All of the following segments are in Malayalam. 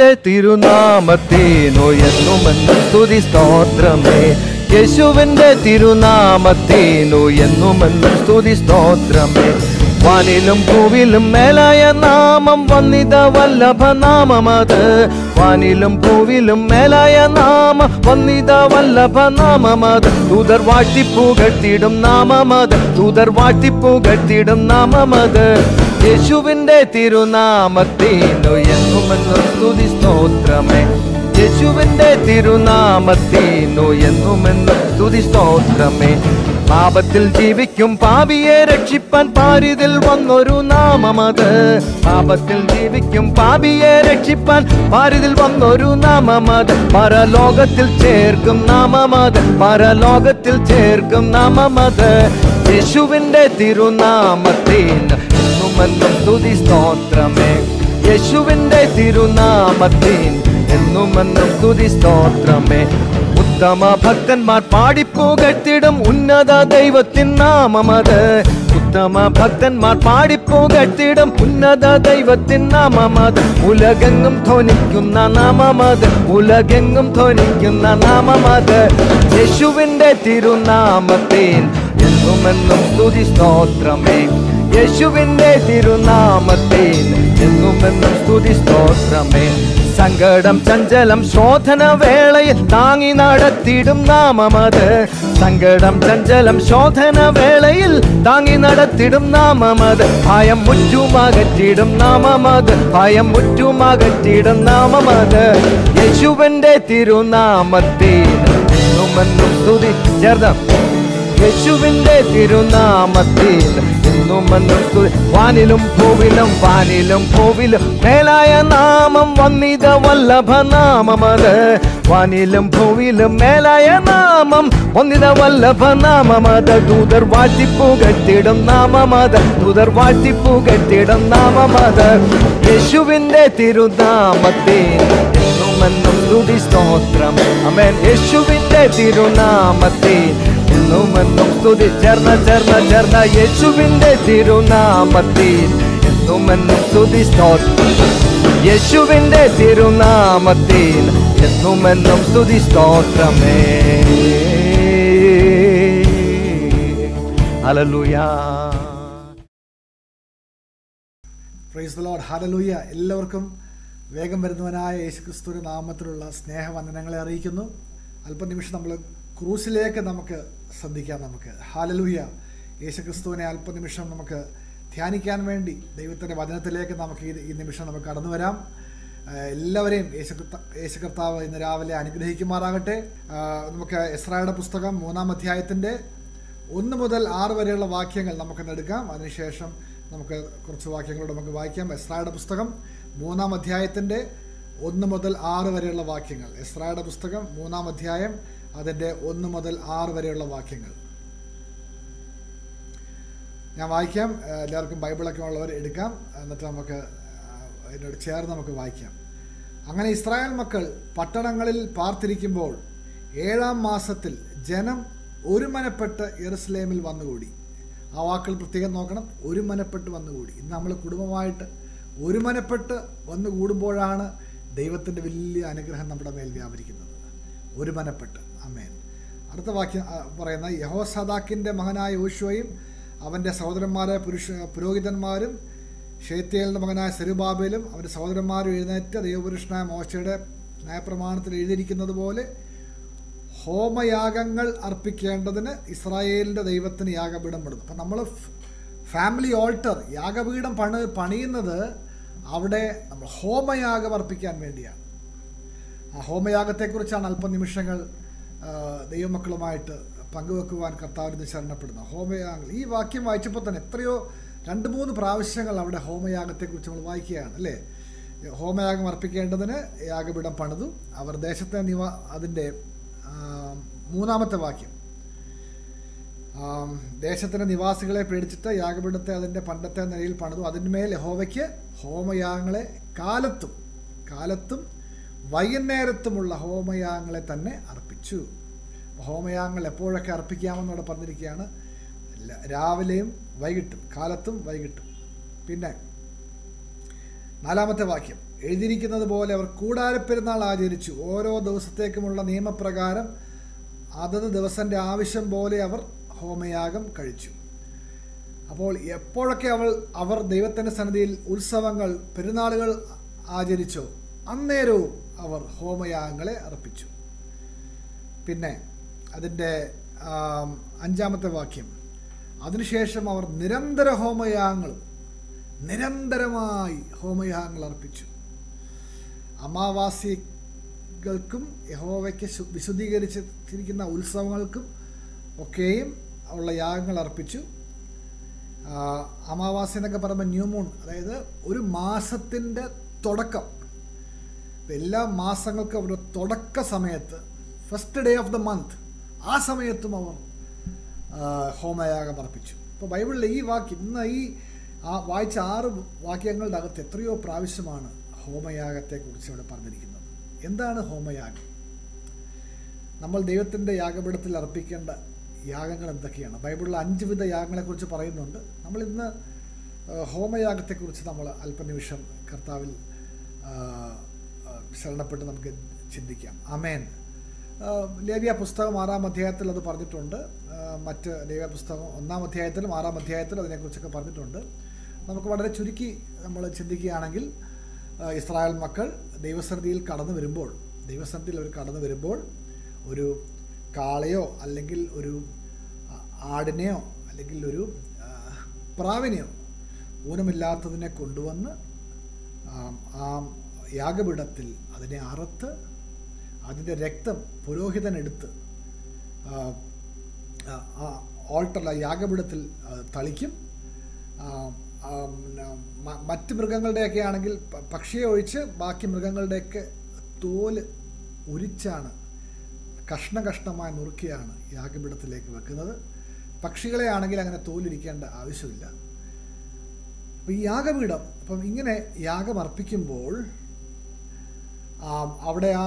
യേശുവിന്റെ തിരുനാമത്തേനോ എന്നുമെന്നും സ്തുതി സ്തോത്രമേ യേശുവിന്റെ തിരുനാമത്തേനോ എന്നുമെന്നും സ്തുതി സ്തോത്രമേ വാനിലും ഭൂവിലും മേലായ നാമം വന്നിത വല്ലഭ നാമമത് വാനിലും ഭൂവിലും മേലായ നാമം വന്നിത വല്ലഭ നാമമത് ദൂതർ വാഴ്ത്തിപ്പുകഴ്ത്തിടും നാമമത് ദൂതർ വാഴ്ത്തിപ്പുകഴ്ത്തിടും നാമമത് യേശുവിന്റെ തിരുനാമത്തേനോ എന്നുമെന്നും സ്തുതി സ്തോത്രമേ യേശുവിന്റെ തിരുനാമത്തേനോ എന്നുമെന്നും സ്തുതി സ്തോത്രമേ പാപത്തിൽ ജീവിക്കും പാപിയെ രക്ഷിപ്പാൻ പാരിതിൽ വന്നൊരു നാമമത് പാപത്തിൽ ജീവിക്കും പാപിയെ രക്ഷിപ്പാൻ പാരിതിൽ വന്നൊരു നാമമത് പരലോകത്തിൽ ചേർക്കും നാമമത് പരലോകത്തിൽ ചേർക്കും നാമമത് യേശുവിന്റെ തിരുനാമത്തേന് എന്നുമെന്നും സ്തുതി സ്തോത്രമേ യേശുവിന്റെ തിരുനാമത്തേൻ എന്നുമെന്നും സ്തുതി സ്തോത്രമേ ഉത്തമ ഭക്തന്മാർ പാടിപ്പുകഴ്ത്തിടും ഉന്നത ദൈവത്തിൻ നാമമത് ഉത്തമ ഭക്തന്മാർ പാടിപ്പുകഴ്ത്തിടും ഉന്നത ദൈവത്തിൻ നാമമത് ഉലകെങ്ങും ധ്വനിക്കുന്ന നാമമത് ഉലകെങ്ങും ധ്വനിക്കുന്ന നാമമത് യേശുവിന്റെ തിരുനാമത്തേൻ എന്നുമെന്നും സ്തുതി സ്തോത്രമേ യേശുവിന്റെ തിരുനാമത്തേൻ എന്നുമെന്നും സ്തുതി സ്തോത്രമേ സങ്കടം ചഞ്ചലം ശോധന വേളയിൽ താങ്ങി നടത്തിയിടും നാമമത് സങ്കടം ചഞ്ചലം ശോധന വേളയിൽ താങ്ങി നടത്തിടും നാമമത് ഭയം മുറ്റുമകറ്റിടും നാമമത് ഭയം മുറ്റുമകറ്റിടും നാമമത് യേശുവിന്റെ തിരുനാമത്തേൻ എന്നുമെന്നും സ്തുതി ചേർന്ന യേശുവിന്റെ തിരുനാമത്തിൽ എന്നുമെന്നും സ്തുതി വാനിലും ഭൂവിലും വാനിലും ഭൂവിലും മേലായ നാമം വന്നിത വല്ലഭ നാമമത് വാനിലും ഭൂവിലും മേലായ നാമം വന്നിത വല്ലഭ നാമമത് ദൂതർ വാഴ്ത്തിപ്പുകറ്റിടും നാമമത് ദൂതർ വാഴ്ത്തിപ്പുകറ്റിടും നാമമത് യേശുവിന്റെ തിരുനാമത്തിൽ എന്നുമെന്നും സ്തുതി സ്തോത്രം അമേൻ യേശുവിന്റെ തിരുനാമത്തിൽ എന്നുമെന്നും സ്തുതി ചേർന്ന ചേർന്ന ചേർന്ന യേശുവിന്റെ തിരുനാമത്തിൽ എന്നുമെന്നും സ്തുതി സ്തോത്രം യേശുവിന്റെ തിരുനാമത്തിൽ എന്നുമെന്നും സ്തുതി സ്തോത്രമേ ഹല്ലേലൂയ പ്രൈസ് ദ ലോർഡ് ഹല്ലേലൂയ എല്ലാവർക്കും വേഗം വരുന്നവനായ യേശുക്രിസ്തുവിന്റെ നാമത്തിലുള്ള സ്നേഹവന്ദനങ്ങളെ അറിയിക്കുന്നു അല്പനിമിഷം നമ്മൾ ക്രൂസിലേക്ക് നമുക്ക് ശ്രദ്ധിക്കാം നമുക്ക് ഹാലലൂയ യേശുക്രിസ്തുവിനെ അല്പനിമിഷം നമുക്ക് ധ്യാനിക്കാൻ വേണ്ടി ദൈവത്തിൻ്റെ വചനത്തിലേക്ക് നമുക്ക് ഈ ഈ നിമിഷം നമുക്ക് കടന്നു വരാം ആ, എല്ലാവരെയും യേശു യേശു കർത്താവ് ഇന്ന് രാവിലെ അനുഗ്രഹിക്കുമാറാകട്ടെ ആ, നമുക്ക് എസ്രായുടെ പുസ്തകം മൂന്നാം അധ്യായത്തിൻ്റെ ഒന്ന് മുതൽ ആറ് വരെയുള്ള വാക്യങ്ങൾ നമുക്കൊന്ന് എടുക്കാം അതിനുശേഷം നമുക്ക് കുറച്ച് വാക്യങ്ങളോട് നമുക്ക് വായിക്കാം എസ്രായുടെ പുസ്തകം മൂന്നാം അധ്യായത്തിൻ്റെ ഒന്ന് മുതൽ ആറ് വരെയുള്ള വാക്യങ്ങൾ എസ്രായുടെ പുസ്തകം മൂന്നാം അധ്യായം അതിൻ്റെ ഒന്ന് മുതൽ ആറ് വരെയുള്ള വാക്യങ്ങൾ ഞാൻ വായിക്കാം ആ, എല്ലാവർക്കും ബൈബിളൊക്കെ ഉള്ളവർ എടുക്കാം എന്നിട്ട് നമുക്ക് ആ, ഇതിനോട് ചേർന്ന് നമുക്ക് വായിക്കാം അങ്ങനെ ഇസ്രായേൽ മക്കൾ പട്ടണങ്ങളിൽ പാർത്തിരിക്കുമ്പോൾ ഏഴാം മാസത്തിൽ ജനം ഒരുമനപ്പെട്ട് യെറുസലേമിൽ വന്നുകൂടി ആ വാക്കുകൾ പ്രത്യേകം നോക്കണം ഒരുമനപ്പെട്ട് വന്നുകൂടി ഇന്ന് നമ്മൾ കുടുംബമായിട്ട് ഒരുമനപ്പെട്ട് വന്നു കൂടുമ്പോഴാണ് ദൈവത്തിൻ്റെ വലിയ അനുഗ്രഹം നമ്മുടെ മേൽ വ്യാപരിക്കുന്നത് ഒരുമനപ്പെട്ട് അമേൻ അടുത്ത വാക്യം ആ, പറയുന്ന യഹോസദാക്കിൻ്റെ മകനായ യോശുവയും അവൻ്റെ സഹോദരന്മാരായ പുരുഷ പുരോഹിതന്മാരും ഷേത്തിയേലിൻ്റെ മകനായ സെരുബാബേലും അവൻ്റെ സഹോദരന്മാരും എഴുന്നേറ്റ് ദൈവപുരുഷനായ മോശയുടെ ന്യായപ്രമാണത്തിൽ എഴുതിയിരിക്കുന്നത് പോലെ ഹോമയാഗങ്ങൾ അർപ്പിക്കേണ്ടതിന് ഇസ്രായേലിൻ്റെ ദൈവത്തിന് യാഗപീഠം പെടുന്നു അപ്പം നമ്മൾ ഫാമിലി ഓൾട്ടർ യാഗപീഠം പണി പണിയുന്നത് അവിടെ നമ്മൾ ഹോമയാഗം അർപ്പിക്കാൻ വേണ്ടിയാണ് ആ ഹോമയാഗത്തെക്കുറിച്ചാണ് അല്പനിമിഷങ്ങൾ ആ, ദൈവമക്കളുമായിട്ട് പങ്കുവെക്കുവാൻ കർത്താവിന് ശരണപ്പെടുന്നത് ഹോമയാഗങ്ങൾ ഈ വാക്യം വായിച്ചപ്പോൾ തന്നെ എത്രയോ രണ്ട് മൂന്ന് പ്രാവശ്യങ്ങൾ അവിടെ ഹോമയാഗത്തെക്കുറിച്ച് നമ്മൾ വായിക്കുകയാണ് അല്ലേ ഹോമയാഗം അർപ്പിക്കേണ്ടതിന് യാഗപീഠം പണിതു അവർ ദേശത്തെ നിവ അതിൻ്റെ ആ, മൂന്നാമത്തെ വാക്യം ആം, ദേശത്തിൻ്റെ നിവാസികളെ പേടിച്ചിട്ട് യാഗപീഠത്തെ അതിൻ്റെ പണ്ടത്തെ നിലയിൽ പണിതു അതിന്മേൽ യഹോവയ്ക്ക് ഹോമയാഗങ്ങളെ കാലത്തും കാലത്തും വൈകുന്നേരത്തുമുള്ള ഹോമയാഗങ്ങളെ തന്നെ അർപ്പിച്ചു ഹോമയാഗങ്ങൾ എപ്പോഴൊക്കെ അർപ്പിക്കാമെന്നവിടെ പറഞ്ഞിരിക്കുകയാണ് ല- രാവിലെയും വൈകിട്ടും കാലത്തും വൈകിട്ടും പിന്നെ നാലാമത്തെ വാക്യം എഴുതിയിരിക്കുന്നത് പോലെ അവർ കൂടാരപ്പെരുന്നാൾ ആചരിച്ചു ഓരോ ദിവസത്തേക്കുമുള്ള നിയമപ്രകാരം അതത് ദിവസൻ്റെ ആവശ്യം പോലെ അവർ ഹോമയാഗം കഴിച്ചു അപ്പോൾ എപ്പോഴൊക്കെ അവൾ അവർ ദൈവത്തിൻ്റെ സന്നിധിയിൽ ഉത്സവങ്ങൾ പെരുന്നാളുകൾ ആചരിച്ചോ അന്നേരവും അവർ ഹോമയാഗങ്ങളെ അർപ്പിച്ചു പിന്നെ അതിൻ്റെ ആം, അഞ്ചാമത്തെ വാക്യം അതിനുശേഷം അവർ നിരന്തര ഹോമയാഗങ്ങളും നിരന്തരമായി ഹോമയാഗങ്ങൾ അർപ്പിച്ചു അമാവാസികൾക്കും യഹോവയ്ക്ക് ശു- വിശുദ്ധീകരിച്ചിരിക്കുന്ന ഉത്സവങ്ങൾക്കും ഒക്കെയും ഉള്ള യാഗങ്ങൾ അർപ്പിച്ചു ആ, അമാവാസി എന്നൊക്കെ പറയുമ്പോൾ ന്യൂമൂൺ അതായത് ഒരു മാസത്തിൻ്റെ തുടക്കം ഇപ്പം എല്ലാ മാസങ്ങൾക്കും അവരുടെ തുടക്ക സമയത്ത് first day of the month ആ സമയത്തും അവർ ആ, ഹോമയാഗം അർപ്പിച്ചു ഇപ്പോൾ ബൈബിളിലെ ഈ വാക്യം ഇന്ന് ഈ ആ വായിച്ച ആറ് വാക്യങ്ങളുടെ അകത്ത് എത്രയോ പ്രാവശ്യമാണ് ഹോമയാഗത്തെക്കുറിച്ച് ഇവിടെ പറഞ്ഞിരിക്കുന്നത് എന്താണ് ഹോമയാഗം നമ്മൾ ദൈവത്തിൻ്റെ യാഗപീഠത്തിൽ അർപ്പിക്കേണ്ട യാഗങ്ങൾ എന്തൊക്കെയാണ് ബൈബിളിൽ അഞ്ച് വിധ യാഗങ്ങളെക്കുറിച്ച് പറയുന്നുണ്ട് നമ്മൾ ഇന്ന് ആ, ഹോമയാഗത്തെക്കുറിച്ച് നമ്മൾ അല്പനിമിഷം കർത്താവിൽ ആ, ആ, ശരണപ്പെട്ട് നമുക്ക് ചിന്തിക്കാം അമേൻ ആ, ലേവ്യ പുസ്തകം ആറാം അധ്യായത്തിൽ അത് പറഞ്ഞിട്ടുണ്ട് ആ, മറ്റ് ലേവ്യ പുസ്തകം ഒന്നാം അധ്യായത്തിലും ആറാം അധ്യായത്തിലും അതിനെക്കുറിച്ചൊക്കെ പറഞ്ഞിട്ടുണ്ട് നമുക്ക് വളരെ ചുരുക്കി നമ്മൾ ചിന്തിക്കുകയാണെങ്കിൽ ആ, ഇസ്രായേൽ മക്കൾ ദൈവസന്നിധിയിൽ കടന്നു വരുമ്പോൾ ദൈവസന്നിധിയിൽ അവർ കടന്നു വരുമ്പോൾ ഒരു കാളയോ അല്ലെങ്കിൽ ഒരു ആ, ആടിനെയോ അല്ലെങ്കിൽ ഒരു ആ, പ്രാവിനെയോ ഊനമില്ലാത്തതിനെ കൊണ്ടുവന്ന് ആ, ആ യാഗപീഠത്തിൽ അതിനെ അറുത്ത് അതിൻ്റെ രക്തം പുരോഹിതൻ എടുത്ത് ആ, ആ, ആ ഓൾട്ടറിൽ ആ യാഗപീഠത്തിൽ ആ, തളിക്കും ആ, ആ, പിന്നെ മ- മറ്റ് മൃഗങ്ങളുടെയൊക്കെ ആണെങ്കിൽ പ- പക്ഷിയെ ഒഴിച്ച് ബാക്കി മൃഗങ്ങളുടെയൊക്കെ തോല് ഉരിച്ചാണ് കഷ്ണ കഷ്ണമായി നുറുക്കിയാണ് യാഗപീഠത്തിലേക്ക് വെക്കുന്നത് പക്ഷികളെ ആണെങ്കിൽ അങ്ങനെ തോലിരിക്കേണ്ട ആവശ്യമില്ല അപ്പം ഈ യാഗപീഠം അപ്പം ഇങ്ങനെ യാഗം അർപ്പിക്കുമ്പോൾ ആം, അവിടെ ആ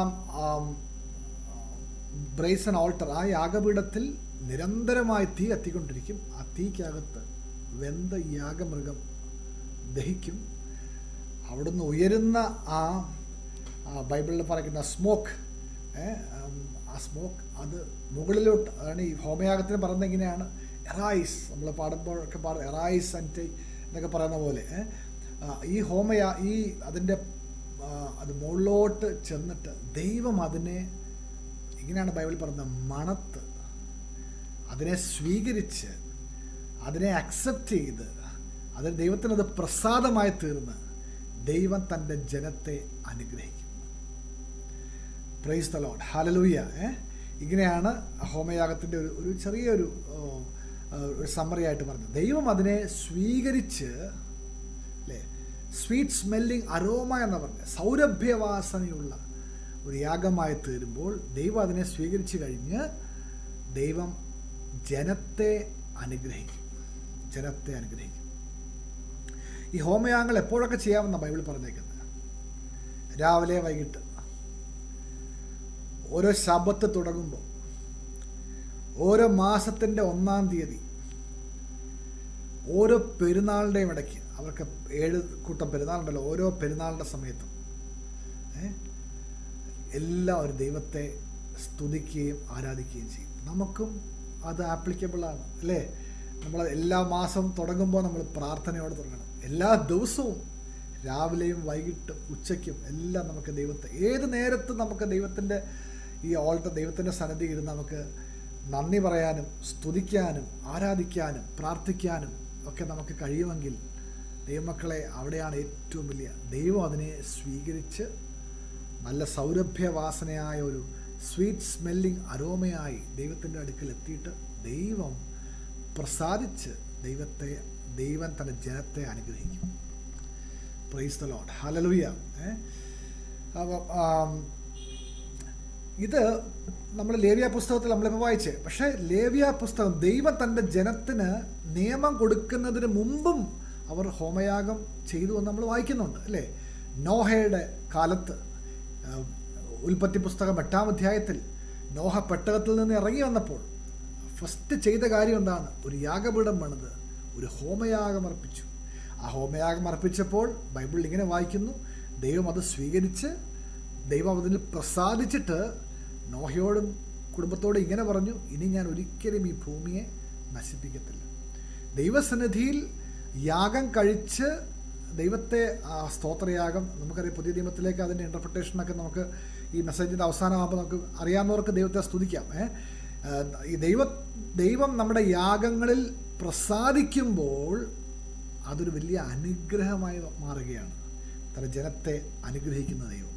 ബ്രേസൺ ഓൾട്ടർ ആ യാഗപീഠത്തിൽ നിരന്തരമായി തീ കത്തിക്കൊണ്ടിരിക്കും ആ തീക്കകത്ത് വെന്ത യാഗമൃഗം ദഹിക്കും അവിടുന്ന് ഉയരുന്ന ആ ആ ബൈബിളിൽ പറയുന്ന സ്മോക്ക് ആ സ്മോക്ക് അത് മുകളിലോട്ട് അതാണ് ഈ ഹോമയാഗത്തിന് പറയുന്നത് എങ്ങനെയാണ് എറായിസ് നമ്മൾ പാടുമ്പോഴൊക്കെ പാടും എറായിസ് അൻറ്റൈ എന്നൊക്കെ പറയുന്ന പോലെ ഏ? ആ, ഈ ഹോമയാ ഈ അതിൻ്റെ ആ, അത് മുകളിലോട്ട് ചെന്നിട്ട് ദൈവം അതിനെ ഇങ്ങനെയാണ് ബൈബിൾ പറയുന്നത് മണത്ത് അതിനെ സ്വീകരിച്ച് അതിനെ അക്സെപ്റ്റ് ചെയ്ത് അതിന് ദൈവത്തിനത് പ്രസാദമായി തീർന്ന് ദൈവം തൻ്റെ ജനത്തെ അനുഗ്രഹിക്കും പ്രൈസ് ദ ലോഡ് ഹലലൂയ ഏ ഇങ്ങനെയാണ് ഹോമയാഗത്തിൻ്റെ ഒരു ഒരു ചെറിയൊരു ഓ, ആ, ഒരു സമ്മറി ആയിട്ട് പറഞ്ഞത് ദൈവം അതിനെ സ്വീകരിച്ച് അല്ലേ സ്വീറ്റ് സ്മെല്ലിംഗ് അരോമ എന്ന് പറഞ്ഞ സൗരഭ്യവാസനയുള്ള ഒരു യാഗമായി തീരുമ്പോൾ ദൈവം അതിനെ സ്വീകരിച്ചു കഴിഞ്ഞ് ദൈവം ജനത്തെ അനുഗ്രഹിക്കും ജനത്തെ അനുഗ്രഹിക്കും ഈ ഹോമയാഗങ്ങൾ എപ്പോഴൊക്കെ ചെയ്യാമെന്ന ബൈബിൾ പറഞ്ഞേക്കുന്നത് രാവിലെ വൈകിട്ട് ഓരോ ശബത്ത് തുടങ്ങുമ്പോൾ ഓരോ മാസത്തിൻ്റെ ഒന്നാം തീയതി ഓരോ പെരുന്നാളിൻ്റെയും ഇടയ്ക്ക് അവർക്ക് ഏഴ് കൂട്ടം പെരുന്നാളുണ്ടല്ലോ ഓരോ പെരുന്നാളിൻ്റെ സമയത്തും ഏ? എല്ലാം ഒരു ദൈവത്തെ സ്തുതിക്കുകയും ആരാധിക്കുകയും ചെയ്യും നമുക്കും അത് ആപ്ലിക്കബിളാണ് അല്ലേ നമ്മൾ എല്ലാ മാസം തുടങ്ങുമ്പോൾ നമ്മൾ പ്രാർത്ഥനയോടെ തുടങ്ങണം എല്ലാ ദിവസവും രാവിലെയും വൈകിട്ടും ഉച്ചയ്ക്കും എല്ലാം നമുക്ക് ദൈവത്തെ ഏത് നേരത്തും നമുക്ക് ദൈവത്തിൻ്റെ ഈ ഓൾട്ടർ ദൈവത്തിൻ്റെ സന്നിധി ഇരുന്ന് നമുക്ക് നന്ദി പറയാനും സ്തുതിക്കാനും ആരാധിക്കാനും പ്രാർത്ഥിക്കാനും ഒക്കെ നമുക്ക് കഴിയുമെങ്കിൽ ദൈവമക്കളെ അവിടെയാണ് ഏറ്റവും വലിയ ദൈവം അതിനെ സ്വീകരിച്ച് നല്ല സൗരഭ്യവാസനയായ ഒരു സ്വീറ്റ് സ്മെല്ലിംഗ് അരോമയായി ദൈവത്തിൻ്റെ അടുക്കൽ എത്തിയിട്ട് ദൈവം പ്രസാദിച്ച് ദൈവത്തെ ദൈവം തൻ്റെ ജനത്തെ അനുഗ്രഹിക്കും പ്രൈസ് ദ ലോഡ് ഹലലുയ അപ്പം ആം, ഇത് നമ്മൾ ലേവ്യ പുസ്തകത്തിൽ നമ്മളിപ്പോൾ വായിച്ചേ പക്ഷേ ലേവ്യ പുസ്തകം ദൈവം തൻ്റെ ജനത്തിന് നിയമം കൊടുക്കുന്നതിന് മുമ്പും അവർ ഹോമയാഗം ചെയ്തു എന്ന് നമ്മൾ വായിക്കുന്നുണ്ട് അല്ലേ നോഹയുടെ കാലത്ത് ആ, ഉൽപ്പത്തി പുസ്തകം എട്ടാം അധ്യായത്തിൽ നോഹ പെട്ടകത്തിൽ നിന്ന് ഇറങ്ങി വന്നപ്പോൾ ഫസ്റ്റ് ചെയ്ത കാര്യം എന്താണ് ഒരു യാഗപീഠം പണിത് ഒരു ഹോമയാഗം അർപ്പിച്ചു ആ ഹോമയാഗം അർപ്പിച്ചപ്പോൾ ബൈബിളിൽ ഇങ്ങനെ വായിക്കുന്നു ദൈവം അത് സ്വീകരിച്ച് ദൈവം അതിൽ പ്രസാദിച്ചിട്ട് നോഹയോടും കുടുംബത്തോടും ഇങ്ങനെ പറഞ്ഞു ഇനി ഞാൻ ഒരിക്കലും ഈ ഭൂമിയെ നശിപ്പിക്കത്തില്ല ദൈവസന്നിധിയിൽ യാഗം കഴിച്ച് ദൈവത്തെ ആ സ്തോത്രയാഗം നമുക്കറിയാം പുതിയ നിയമത്തിലേക്ക് അതിൻ്റെ ഇൻ്റർപ്രിട്ടേഷനൊക്കെ നമുക്ക് ഈ മെസ്സേജിൻ്റെ അവസാനമാകുമ്പോൾ നമുക്ക് അറിയാവുന്നവർക്ക് ദൈവത്തെ സ്തുതിക്കാം ഏ? ആ, ഈ ദൈവ ദൈവം നമ്മുടെ യാഗങ്ങളിൽ പ്രസാദിക്കുമ്പോൾ അതൊരു വലിയ അനുഗ്രഹമായി മാറുകയാണ് തന്റെ ജനത്തെ അനുഗ്രഹിക്കുന്ന ദൈവം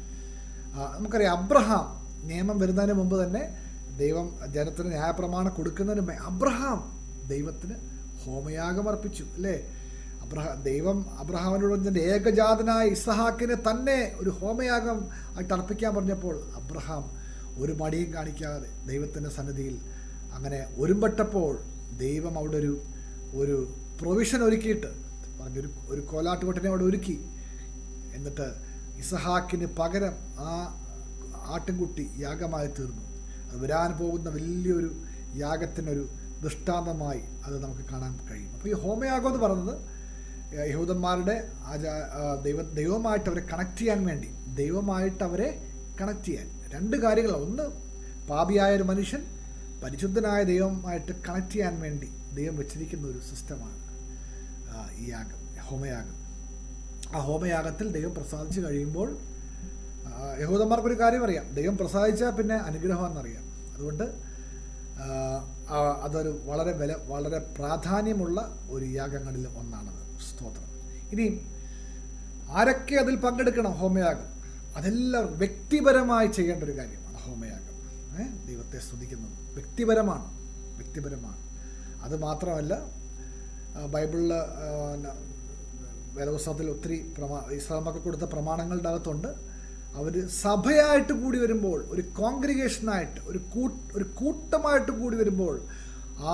ആ, നമുക്കറിയാം അബ്രഹാം നിയമം വരുന്നതിന് മുമ്പ് തന്നെ ദൈവം ജനത്തിന് ന്യായപ്രമാണം കൊടുക്കുന്നതിന് മുമ്പേ അബ്രഹാം ദൈവത്തിന് ഹോമയാഗം അർപ്പിച്ചു അല്ലേ അബ്രഹാം ദൈവം അബ്രഹാമിനോട് പറഞ്ഞ ഏകജാതനായ ഇസഹാക്കിനെ തന്നെ ഒരു ഹോമയാഗം ആയിട്ട് അർപ്പിക്കാൻ പറഞ്ഞപ്പോൾ അബ്രഹാം ഒരു മടിയും കാണിക്കാതെ ദൈവത്തിൻ്റെ സന്നിധിയിൽ അങ്ങനെ ഒരുമ്പെട്ടപ്പോൾ ദൈവം അവിടെ ഒരു ഒരു പ്രൊവിഷൻ ഒരുക്കിയിട്ട് പറഞ്ഞൊരു ഒരു കോലാട്ടുകൊട്ടിനെ അവിടെ ഒരുക്കി എന്നിട്ട് ഇസഹാക്കിന് പകരം ആ ആട്ടിൻകുട്ടി യാഗമായി തീർന്നു അത് വരാൻ പോകുന്ന വലിയൊരു യാഗത്തിനൊരു ദൃഷ്ടാന്തമായി അത് നമുക്ക് കാണാൻ കഴിയും അപ്പോൾ ഈ ഹോമയാഗം എന്ന് പറയുന്നത് യഹൂദന്മാരുടെ ആചാ ആ, ദൈവ ദൈവമായിട്ട് അവരെ കണക്ട് ചെയ്യാൻ വേണ്ടി ദൈവമായിട്ട് അവരെ കണക്ട് ചെയ്യാൻ രണ്ട് കാര്യങ്ങളാണ് ഒന്ന് പാപിയായ ഒരു മനുഷ്യൻ പരിശുദ്ധനായ ദൈവമായിട്ട് കണക്ട് ചെയ്യാൻ വേണ്ടി ദൈവം വെച്ചിരിക്കുന്ന ഒരു സിസ്റ്റമാണ് ആ, ഈ യാഗം ഹോമയാഗം ആ ഹോമയാഗത്തിൽ ദൈവം പ്രസാദിച്ചു കഴിയുമ്പോൾ ആ, യഹൂദന്മാർക്കൊരു കാര്യം അറിയാം ദൈവം പ്രസാദിച്ചാൽ പിന്നെ അനുഗ്രഹമെന്നറിയാം അതുകൊണ്ട് ആ, ആ, അതൊരു വളരെ വില വളരെ പ്രാധാന്യമുള്ള ഒരു യാഗങ്ങളിൽ ഒന്നാണത് സ്തോത്രം ഇനി ആരൊക്കെ അതിൽ പങ്കെടുക്കണം ഹോമയാഗം അതെല്ലാം വ്യക്തിപരമായി ചെയ്യേണ്ട ഒരു കാര്യമാണ് ഹോമയാഗം ഏ? ദൈവത്തെ സ്തുതിക്കുന്നത് വ്യക്തിപരമാണ് വ്യക്തിപരമാണ് അത് മാത്രമല്ല ആ, ബൈബിളിൽ ആ, ന- വേദപുസ്തകത്തിൽ ഒത്തിരി പ്രമാ ഇസ്ലാമൊക്കെ കൊടുത്ത പ്രമാണങ്ങളുടെ അകത്തുണ്ട് അവർ സഭയായിട്ട് കൂടി വരുമ്പോൾ ഒരു കോൺഗ്രിഗേഷനായിട്ട് ഒരു കൂ ഒരു കൂട്ടമായിട്ട് കൂടി വരുമ്പോൾ ആ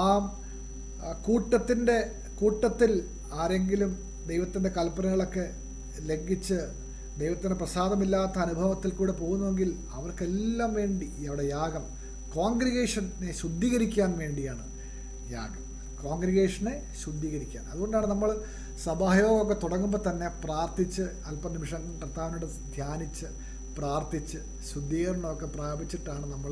ആ കൂട്ടത്തിൻ്റെ കൂട്ടത്തിൽ ആരെങ്കിലും ദൈവത്തിൻ്റെ കൽപ്പനകളൊക്കെ ലംഘിച്ച് ദൈവത്തിന് പ്രസാദമില്ലാത്ത അനുഭവത്തിൽ കൂടെ പോകുന്നുവെങ്കിൽ അവർക്കെല്ലാം വേണ്ടി അവിടെ യാഗം കോൺഗ്രിഗേഷനെ ശുദ്ധീകരിക്കാൻ വേണ്ടിയാണ് യാഗം കോൺഗ്രിഗേഷനെ ശുദ്ധീകരിക്കാൻ അതുകൊണ്ടാണ് നമ്മൾ സഭായോഗമൊക്കെ തുടങ്ങുമ്പോൾ തന്നെ പ്രാർത്ഥിച്ച് അല്പനിമിഷം കർത്താവിനോട് ധ്യാനിച്ച് പ്രാർത്ഥിച്ച് ശുദ്ധീകരണമൊക്കെ പ്രാപിച്ചിട്ടാണ് നമ്മൾ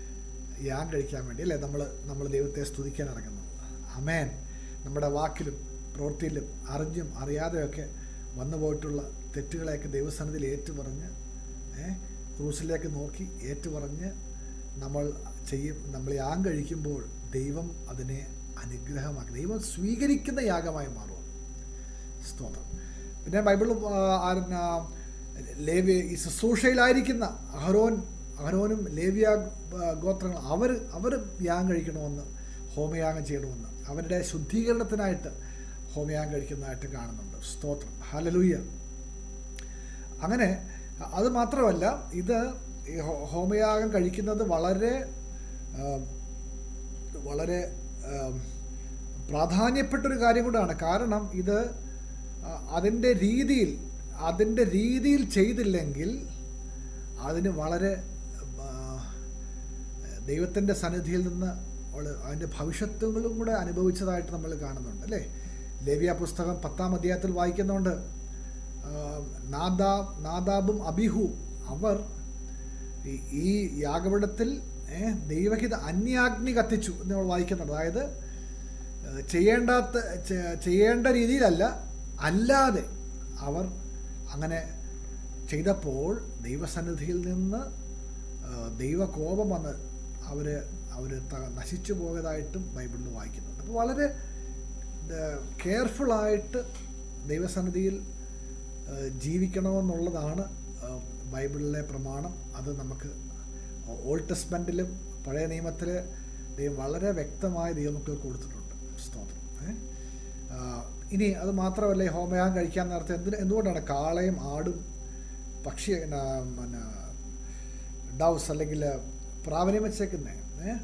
യാൻ കഴിക്കാൻ വേണ്ടി അല്ലേ നമ്മൾ നമ്മൾ ദൈവത്തെ സ്തുതിക്കാൻ ഇറങ്ങുന്നത് അമേൻ നമ്മുടെ വാക്കിലും പ്രവൃത്തിയിലും അറിഞ്ഞും അറിയാതെയൊക്കെ വന്നു പോയിട്ടുള്ള തെറ്റുകളെയൊക്കെ ദൈവസന്നിധിയിൽ ഏറ്റുപറഞ്ഞ് ഏ, ക്രൂസിലേക്ക് നോക്കി ഏറ്റുപറഞ്ഞ് നമ്മൾ ചെയ്യും നമ്മൾ യാഗം കഴിക്കുമ്പോൾ ദൈവം അതിനെ അനുഗ്രഹമാക്കി ദൈവം സ്വീകരിക്കുന്ന യാഗമായി മാറും സ്തോത്രം പിന്നെ ബൈബിളിൽ ലേവ്യ ഈ ശുശ്രൂഷയിലായിരിക്കുന്ന അഹരോൻ അഹരോനും ലേവ്യ ആ, ഗോത്രങ്ങൾ അവർ അവർ യാഗം കഴിക്കണമെന്ന് ഹോമയാഗം ചെയ്യണമെന്ന് അവരുടെ ശുദ്ധീകരണത്തിനായിട്ട് ഹോമയാഗം കഴിക്കുന്നതായിട്ട് കാണുന്നുണ്ട് സ്തോത്രം ഹലലൂയ്യ അങ്ങനെ അത് മാത്രമല്ല ഇത് ഈ ഹോ- ഹോമയാഗം കഴിക്കുന്നത് വളരെ ആ, വളരെ ആം, പ്രാധാന്യപ്പെട്ടൊരു കാര്യം കൂടാണ് കാരണം ഇത് ആ, അതിൻ്റെ രീതിയിൽ അതിൻ്റെ രീതിയിൽ ചെയ്തില്ലെങ്കിൽ അതിന് വളരെ ആ, ദൈവത്തിൻ്റെ സന്നിധിയിൽ നിന്ന് ഉള്ള- അതിൻ്റെ ഭവിഷ്യത്വങ്ങളും കൂടെ അനുഭവിച്ചതായിട്ട് നമ്മൾ കാണുന്നുണ്ട് അല്ലേ ലേവ്യ പുസ്തകം പത്താം അധ്യായത്തിൽ വായിക്കുന്നുണ്ട് ആ, നാദാബ് നാദാബും അബിഹു അവർ ഈ- ഈ യാഗപീഠത്തിൽ ഏ, ദൈവഹിത അന്യാഗ്നി കത്തിച്ചു എന്ന് നമ്മൾ വായിക്കുന്നുണ്ട് അതായത് ഏ, ചെയ്യേണ്ടാത്ത ചെ- ചെയ്യേണ്ട രീതിയിലല്ല അല്ലാതെ അവർ അങ്ങനെ ചെയ്തപ്പോൾ ദൈവസന്നിധിയിൽ നിന്ന് ആ, ദൈവകോപം വന്ന് അവർ അവർ നശിച്ചു പോയതായിട്ടും ബൈബിളിൽ വായിക്കുന്നുണ്ട് അപ്പോൾ വളരെ കെയർഫുള്ളായിട്ട് ദൈവസന്നിധിയിൽ ആ, ജീവിക്കണമെന്നുള്ളതാണ് ആ, ബൈബിളിലെ പ്രമാണം അത് നമുക്ക് ഓൾഡ് ടെസ്റ്റ്മെൻറ്റിലും പഴയ നിയമത്തിൽ ദൈവം വളരെ വ്യക്തമായ ദൈവമക്കൾ കൊടുത്തിട്ടുണ്ട് സ്തോത്രം ഏ? ആ, ഇനി അത് മാത്രമല്ല ഈ ഹോമയാഗം കഴിക്കാൻ നേരത്തെ എന്തിന് എന്തുകൊണ്ടാണ് കാളയും ആടും പക്ഷി പിന്നെ പിന്നെ ഡൗസ് അല്ലെങ്കിൽ പ്രാബല്യം വെച്ചേക്കുന്നത്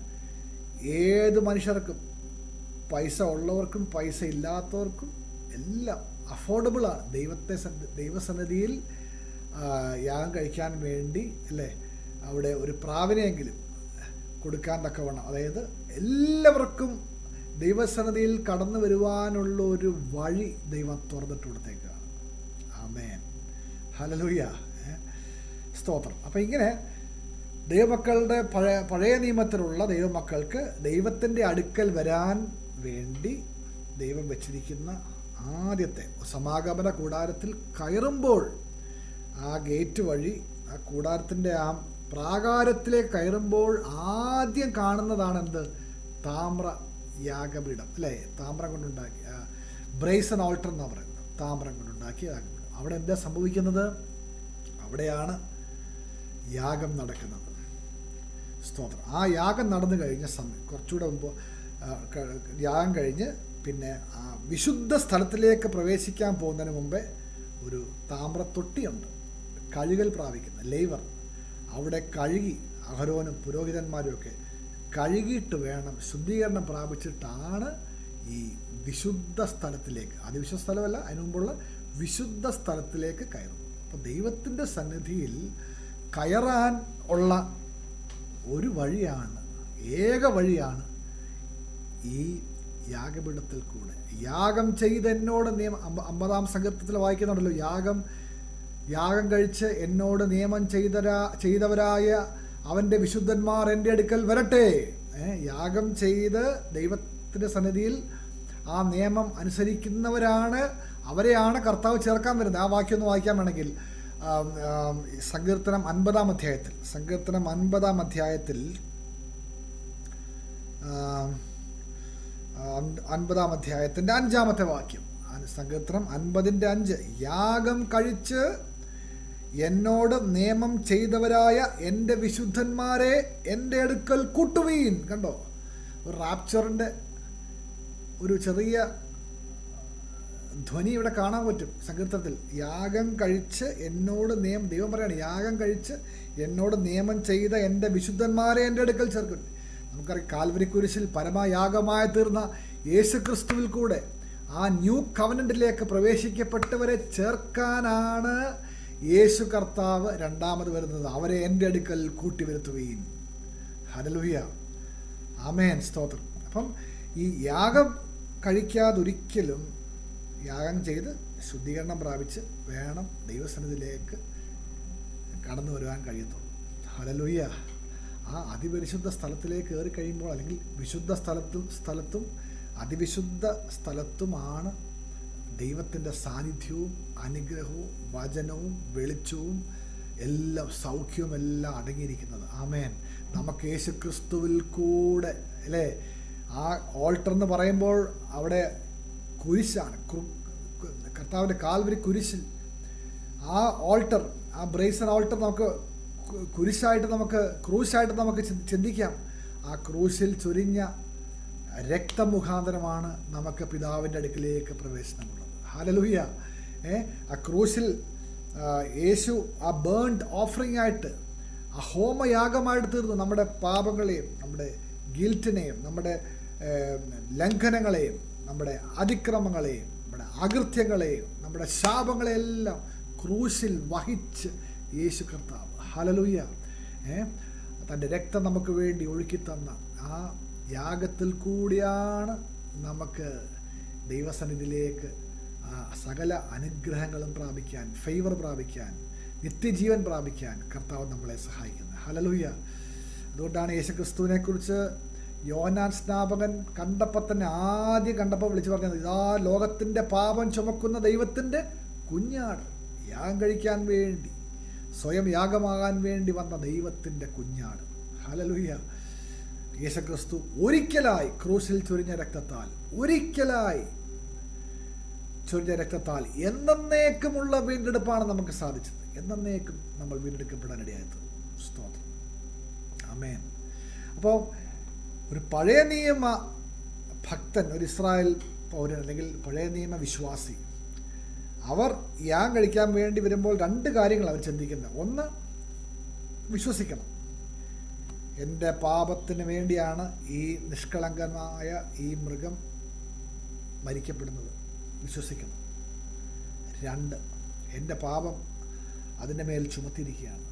ഏത് മനുഷ്യർക്കും പൈസ ഉള്ളവർക്കും പൈസ ഇല്ലാത്തവർക്കും എല്ലാം അഫോർഡബിളാണ് ദൈവത്തെ സന്നി- ദൈവസന്നിധിയിൽ ആ, യാഗം കഴിക്കാൻ വേണ്ടി അല്ലേ അവിടെ ഒരു പ്രാവിനെയെങ്കിലും കൊടുക്കാൻ തക്കവണ്ണം അതായത് എല്ലാവർക്കും ദൈവസന്നിധിയിൽ കടന്നു വരുവാനുള്ള ഒരു വഴി ദൈവം തുറന്നിട്ട് കൊടുത്തേക്കാണ് ആമേൻ ഹലലൂയ ഏ? സ്തോത്രം അപ്പം ഇങ്ങനെ ദൈവമക്കളുടെ പഴയ പഴയ നിയമത്തിലുള്ള ദൈവമക്കൾക്ക് ദൈവത്തിൻ്റെ അടുക്കൽ വരാൻ വേണ്ടി ദൈവം വെച്ചിരിക്കുന്ന ആദ്യത്തെ സമാഗമന കൂടാരത്തിൽ കയറുമ്പോൾ ആ ഗേറ്റ് വഴി ആ കൂടാരത്തിൻ്റെ ആ പ്രാകാരത്തിലേക്ക് കയറുമ്പോൾ ആദ്യം കാണുന്നതാണ് എന്ത് താമ്ര യാഗപീഠം അല്ലേ താമ്രം കൊണ്ടുണ്ടാക്കി ബ്രേസൺ ഓൾട്ടർ എന്നാണ് പറയുന്നത് താമ്രം കൊണ്ടുണ്ടാക്കിയ യാഗപീഠം അവിടെ എന്താ സംഭവിക്കുന്നത് അവിടെയാണ് യാഗം നടക്കുന്നത് സ്തോത്രം ആ യാഗം നടന്നു കഴിഞ്ഞ സമയം കുറച്ചുകൂടെ മുമ്പ് ആ, ക- യാഗം കഴിഞ്ഞ് പിന്നെ ആ വിശുദ്ധ സ്ഥലത്തിലേക്ക് പ്രവേശിക്കാൻ പോകുന്നതിന് മുമ്പേ ഒരു താമ്രത്തൊട്ടിയുണ്ട് കഴുകൽ പ്രാപിക്കുന്ന ലേവർ അവിടെ കഴുകി അഹരോനും പുരോഹിതന്മാരും ഒക്കെ കഴുകിയിട്ട് വേണം ശുദ്ധീകരണം പ്രാപിച്ചിട്ടാണ് ഈ വിശുദ്ധ സ്ഥലത്തിലേക്ക് അത് വിശുദ്ധ സ്ഥലമല്ല അതിനു മുമ്പുള്ള വിശുദ്ധ സ്ഥലത്തിലേക്ക് കയറും അപ്പോൾ ദൈവത്തിൻ്റെ സന്നിധിയിൽ കയറാൻ ഉള്ള ഒരു വഴിയാണ് ഏക വഴിയാണ് ഈ യാഗപീഠത്തിൽ കൂടെ യാഗം ചെയ്ത് എന്നോട് നിയമ അമ്പ- അമ്പതാം സങ്കീർത്തത്തിൽ വായിക്കുന്നുണ്ടല്ലോ യാഗം യാഗം കഴിച്ച് എന്നോട് നിയമം ചെയ്തരാ ചെയ്തവരായ അവൻ്റെ വിശുദ്ധന്മാർ എൻ്റെ അടുക്കൽ വരട്ടെ ഏ, യാഗം ചെയ്ത് ദൈവത്തിൻ്റെ സന്നിധിയിൽ ആ നിയമം അനുസരിക്കുന്നവരാണ് അവരെയാണ് കർത്താവ് ചേർക്കാൻ വരുന്നത് ആ വാക്യം ഒന്ന് വായിക്കാൻ വേണമെങ്കിൽ ആം, ആം, സങ്കീർത്തനം അൻപതാം അധ്യായത്തിൽ സങ്കീർത്തനം അൻപതാം അധ്യായത്തിൽ ആം, അൻ- അൻപതാം അധ്യായത്തിൻ്റെ അഞ്ചാമത്തെ വാക്യം അൻ- സങ്കീർത്തനം അൻപതിൻ്റെ അഞ്ച് യാഗം കഴിച്ച് എന്നോട് നിയമം ചെയ്തവരായ എൻ്റെ വിശുദ്ധന്മാരെ എൻ്റെ അടുക്കൽ കൂട്ടുവീൻ കണ്ടോ ഒരു റാപ്ചറിൻ്റെ ഒരു ചെറിയ ധ്വനി ഇവിടെ കാണാൻ പറ്റും സങ്കീർത്തനത്തിൽ യാഗം കഴിച്ച് എന്നോട് നിയമം ദൈവം പറയാണ് യാഗം കഴിച്ച് എന്നോട് നിയമം ചെയ്ത എൻ്റെ വിശുദ്ധന്മാരെ എൻ്റെ അടുക്കൽ ചേർക്കും നമുക്കറിയാം കാൽവരി കുരിശിൽ പരമയാഗമായി തീർന്ന യേശു ക്രിസ്തുവിൽ കൂടെ ആ ന്യൂ കവനൻറ്റിലേക്ക് പ്രവേശിക്കപ്പെട്ടവരെ ചേർക്കാനാണ് യേശു കർത്താവ് രണ്ടാമത് വരുന്നത് അവരെ എൻ്റെ അടുക്കൽ കൂട്ടിവരുത്തുകയും ഹരലുഹിയ ആമേൻ സ്തോത്രം അപ്പം ഈ യാഗം കഴിക്കാതൊരിക്കലും യാഗം ചെയ്ത് ശുദ്ധീകരണം പ്രാപിച്ച് വേണം ദൈവസന്നിധിയിലേക്ക് കടന്നു വരുവാൻ കഴിയത്തുള്ളൂ ഹലലുയ്യ ആ അതിപരിശുദ്ധ സ്ഥലത്തിലേക്ക് കയറി കഴിയുമ്പോൾ അല്ലെങ്കിൽ വിശുദ്ധ സ്ഥലത്തും സ്ഥലത്തും അതിവിശുദ്ധ സ്ഥലത്തുമാണ് ദൈവത്തിൻ്റെ സാന്നിധ്യവും അനുഗ്രഹവും വചനവും വെളിച്ചവും എല്ലാം സൗഖ്യവും എല്ലാം അടങ്ങിയിരിക്കുന്നത് ആമേൻ നമുക്ക് യേശു ക്രിസ്തുവിൽ കൂടെ അല്ലേ ആ ഓൾട്ടർ എന്ന് പറയുമ്പോൾ അവിടെ കുരിശാണ് കു- കു- കർത്താവിൻ്റെ കാൽവരി കുരിശിൽ ആ ഓൾട്ടർ ആ ബ്രേസൺ ഓൾട്ടർ നമുക്ക് കു- കുരിശായിട്ട് നമുക്ക് ക്രൂശായിട്ട് നമുക്ക് ചിന്തി- ചിന്തിക്കാം ആ ക്രൂശിൽ ചൊരിഞ്ഞ രക്തമുഖാന്തരമാണ് നമുക്ക് പിതാവിൻ്റെ അടുക്കിലേക്ക് പ്രവേശനമുള്ളത് ഹാലലുയ്യ ഏ ആ ക്രൂശിൽ ആ, യേശു ആ ബേൺഡ് ഓഫറിംഗ് ആയിട്ട് ആ ഹോമയാഗമായിട്ട് തീർന്നു നമ്മുടെ പാപങ്ങളെയും നമ്മുടെ ഗിൽറ്റിനെയും നമ്മുടെ ഏ, ലംഘനങ്ങളെയും നമ്മുടെ അതിക്രമങ്ങളെയും നമ്മുടെ അകൃത്യങ്ങളെയും നമ്മുടെ ശാപങ്ങളെയെല്ലാം ക്രൂശിൽ വഹിച്ച് യേശു കർത്താവ് ഹലലുയ്യ ഏ തൻ്റെ രക്തം നമുക്ക് വേണ്ടി ഒഴുക്കി തന്ന ആ യാഗത്തിൽ കൂടിയാണ് നമുക്ക് ദൈവസന്നിധിയിലേക്ക് ആ സകല അനുഗ്രഹങ്ങളും പ്രാപിക്കാൻ ഫേവർ പ്രാപിക്കാൻ നിത്യജീവൻ പ്രാപിക്കാൻ കർത്താവ് നമ്മളെ സഹായിക്കുന്നത് ഹലലുയ്യ അതുകൊണ്ടാണ് യേശുക്രിസ്തുവിനെ കുറിച്ച് യോനാൻ സ്നാപകൻ കണ്ടപ്പോൾ തന്നെ ആദ്യം കണ്ടപ്പോൾ വിളിച്ചു പറഞ്ഞത് ഇതാ ലോകത്തിൻ്റെ പാപം ചുമക്കുന്ന ദൈവത്തിൻ്റെ കുഞ്ഞാട് യാഗം കഴിക്കാൻ വേണ്ടി സ്വയം യാഗമാകാൻ വേണ്ടി വന്ന ദൈവത്തിൻ്റെ കുഞ്ഞാട് ഹലലുയ്യ യേശുക്രിസ്തു ഒരിക്കലായി ക്രൂശിൽ ചൊരിഞ്ഞ രക്തത്താൽ ഒരിക്കലായി ചൊരിഞ്ഞ രക്തത്താൽ എന്നേക്കുമുള്ള വീണ്ടെടുപ്പാണ് നമുക്ക് സാധിച്ചത് എന്നേക്കും നമ്മൾ വീണ്ടെടുക്കപ്പെടാനിടയായത് സ്തോത്രം അമേൻ അപ്പോൾ ഒരു പഴയ നിയമ ഭക്തൻ ഒരു ഇസ്രായേൽ പൗരൻ അല്ലെങ്കിൽ പഴയ നിയമ വിശ്വാസി അവർ യാഗം കഴിക്കാൻ വേണ്ടി വരുമ്പോൾ രണ്ട് കാര്യങ്ങൾ അവർ ചിന്തിക്കുന്നത് ഒന്ന് വിശ്വസിക്കണം എൻ്റെ പാപത്തിന് വേണ്ടിയാണ് ഈ നിഷ്കളങ്കമായ ഈ മൃഗം മരിക്കപ്പെടുന്നത് വിശ്വസിക്കണം രണ്ട് എൻ്റെ പാപം അതിൻ്റെ മേൽ ചുമത്തിയിരിക്കുകയാണ്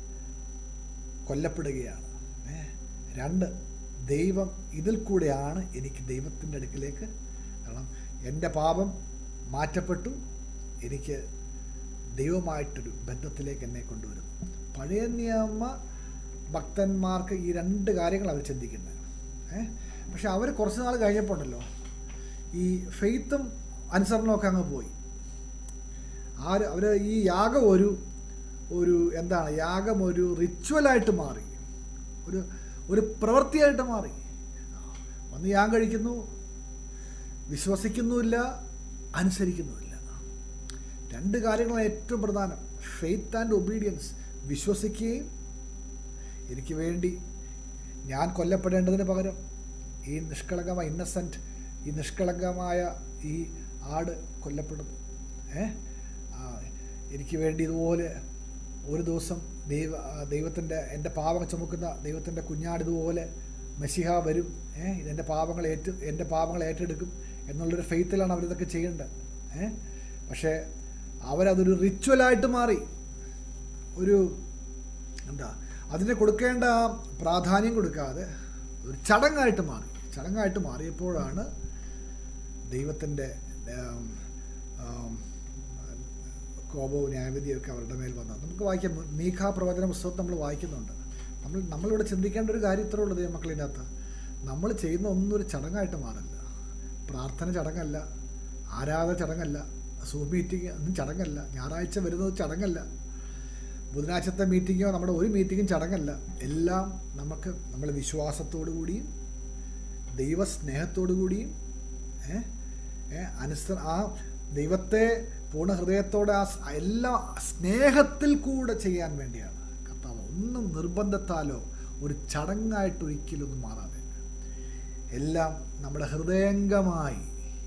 കൊല്ലപ്പെടുകയാണ് ഏ? രണ്ട് ദൈവം ഇതിൽ കൂടെയാണ് എനിക്ക് ദൈവത്തിൻ്റെ അടുക്കിലേക്ക് കാരണം എൻ്റെ പാപം മാറ്റപ്പെട്ടു എനിക്ക് ദൈവമായിട്ടൊരു ബന്ധത്തിലേക്ക് എന്നെ കൊണ്ടുവരുന്നു പഴയ നിയമ ഭക്തന്മാർക്ക് ഈ രണ്ട് കാര്യങ്ങൾ അവർ ചിന്തിക്കുന്നത് ഏ പക്ഷെ അവർ കുറച്ച് നാൾ കഴിഞ്ഞപ്പോൾ ഉണ്ടല്ലോ ഈ ഫെയ്ത്തും അനുസരണവും ഒക്കെ അങ്ങ് പോയി ആര് അവർ ഈ യാഗം ഒരു ഒരു എന്താണ് യാഗം ഒരു റിച്വലായിട്ട് മാറി ഒരു ഒരു പ്രവൃത്തിയായിട്ട് മാറി വന്ന് യാഗം കഴിക്കുന്നു വിശ്വസിക്കുന്നുമില്ല അനുസരിക്കുന്നുമില്ല രണ്ട് കാര്യങ്ങളാണ് ഏറ്റവും പ്രധാനം ഫെയ്ത്ത് ആൻഡ് ഒബീഡിയൻസ് വിശ്വസിക്കുകയും എനിക്ക് വേണ്ടി ഞാൻ കൊല്ലപ്പെടേണ്ടതിന് പകരം ഈ നിഷ്കളങ്കമായ ഇന്നസെൻറ്റ് ഈ നിഷ്കളങ്കമായ ഈ ആട് കൊല്ലപ്പെടുന്നു ഏ ആ, എനിക്ക് വേണ്ടി ഇതുപോലെ ഒരു ദിവസം ദൈവ ദൈവത്തിൻ്റെ എൻ്റെ പാപം ചുമക്കുന്ന ദൈവത്തിൻ്റെ കുഞ്ഞാട് ഇതുപോലെ മെസ്സിഹ വരും ഏ ഇതെൻ്റെ പാപങ്ങൾ ഏറ്റു എൻ്റെ പാപങ്ങൾ ഏറ്റെടുക്കും എന്നുള്ളൊരു ഫെയ്ത്തിലാണ് അവരിതൊക്കെ ചെയ്യേണ്ടത് ഏ പക്ഷേ അവരതൊരു റിച്വലായിട്ട് മാറി ഒരു എന്താ അതിന് കൊടുക്കേണ്ട ആ പ്രാധാന്യം കൊടുക്കാതെ ഒരു ചടങ്ങായിട്ട് മാറി ചടങ്ങായിട്ട് മാറിയപ്പോഴാണ് ദൈവത്തിൻ്റെ ആം, ആം, കോപവും ന്യായവിധിയൊക്കെ അവരുടെ മേൽ വന്നത് നമുക്ക് വായിക്കാം മീഖ പ്രവചന പുസ്തകത്തിൽ നമ്മൾ വായിക്കുന്നുണ്ട് നമ്മൾ നമ്മളിവിടെ ചിന്തിക്കേണ്ട ഒരു കാര്യം ഇത്രേ ഉള്ളൂ ദൈവമക്കളിനകത്ത് നമ്മൾ ചെയ്യുന്ന ഒന്നും ഒരു ചടങ്ങായിട്ട് മാറില്ല പ്രാർത്ഥന ചടങ്ങല്ല ആരാധന ചടങ്ങല്ല സൂം മീറ്റിംഗ് ഒന്നും ചടങ്ങല്ല ഞായറാഴ്ച വരുന്നത് ചടങ്ങല്ല ബുധനാഴ്ചത്തെ മീറ്റിങ്ങോ നമ്മുടെ ഒരു മീറ്റിങ്ങും ചടങ്ങല്ല എല്ലാം നമുക്ക് നമ്മൾ വിശ്വാസത്തോടു കൂടിയും ദൈവസ്നേഹത്തോടു കൂടിയും ഏ ഏ അനുസ ആ ദൈവത്തെ പൂർണ്ണ ഹൃദയത്തോടെ ആ സ് എല്ലാ സ്നേഹത്തിൽ കൂടെ ചെയ്യാൻ വേണ്ടിയാണ് കർത്താവ് ഒന്നും നിർബന്ധത്താലോ ഒരു ചടങ്ങായിട്ട് ഒരിക്കലൊന്നും മാറാതെ എല്ലാം നമ്മുടെ ഹൃദയംഗമായി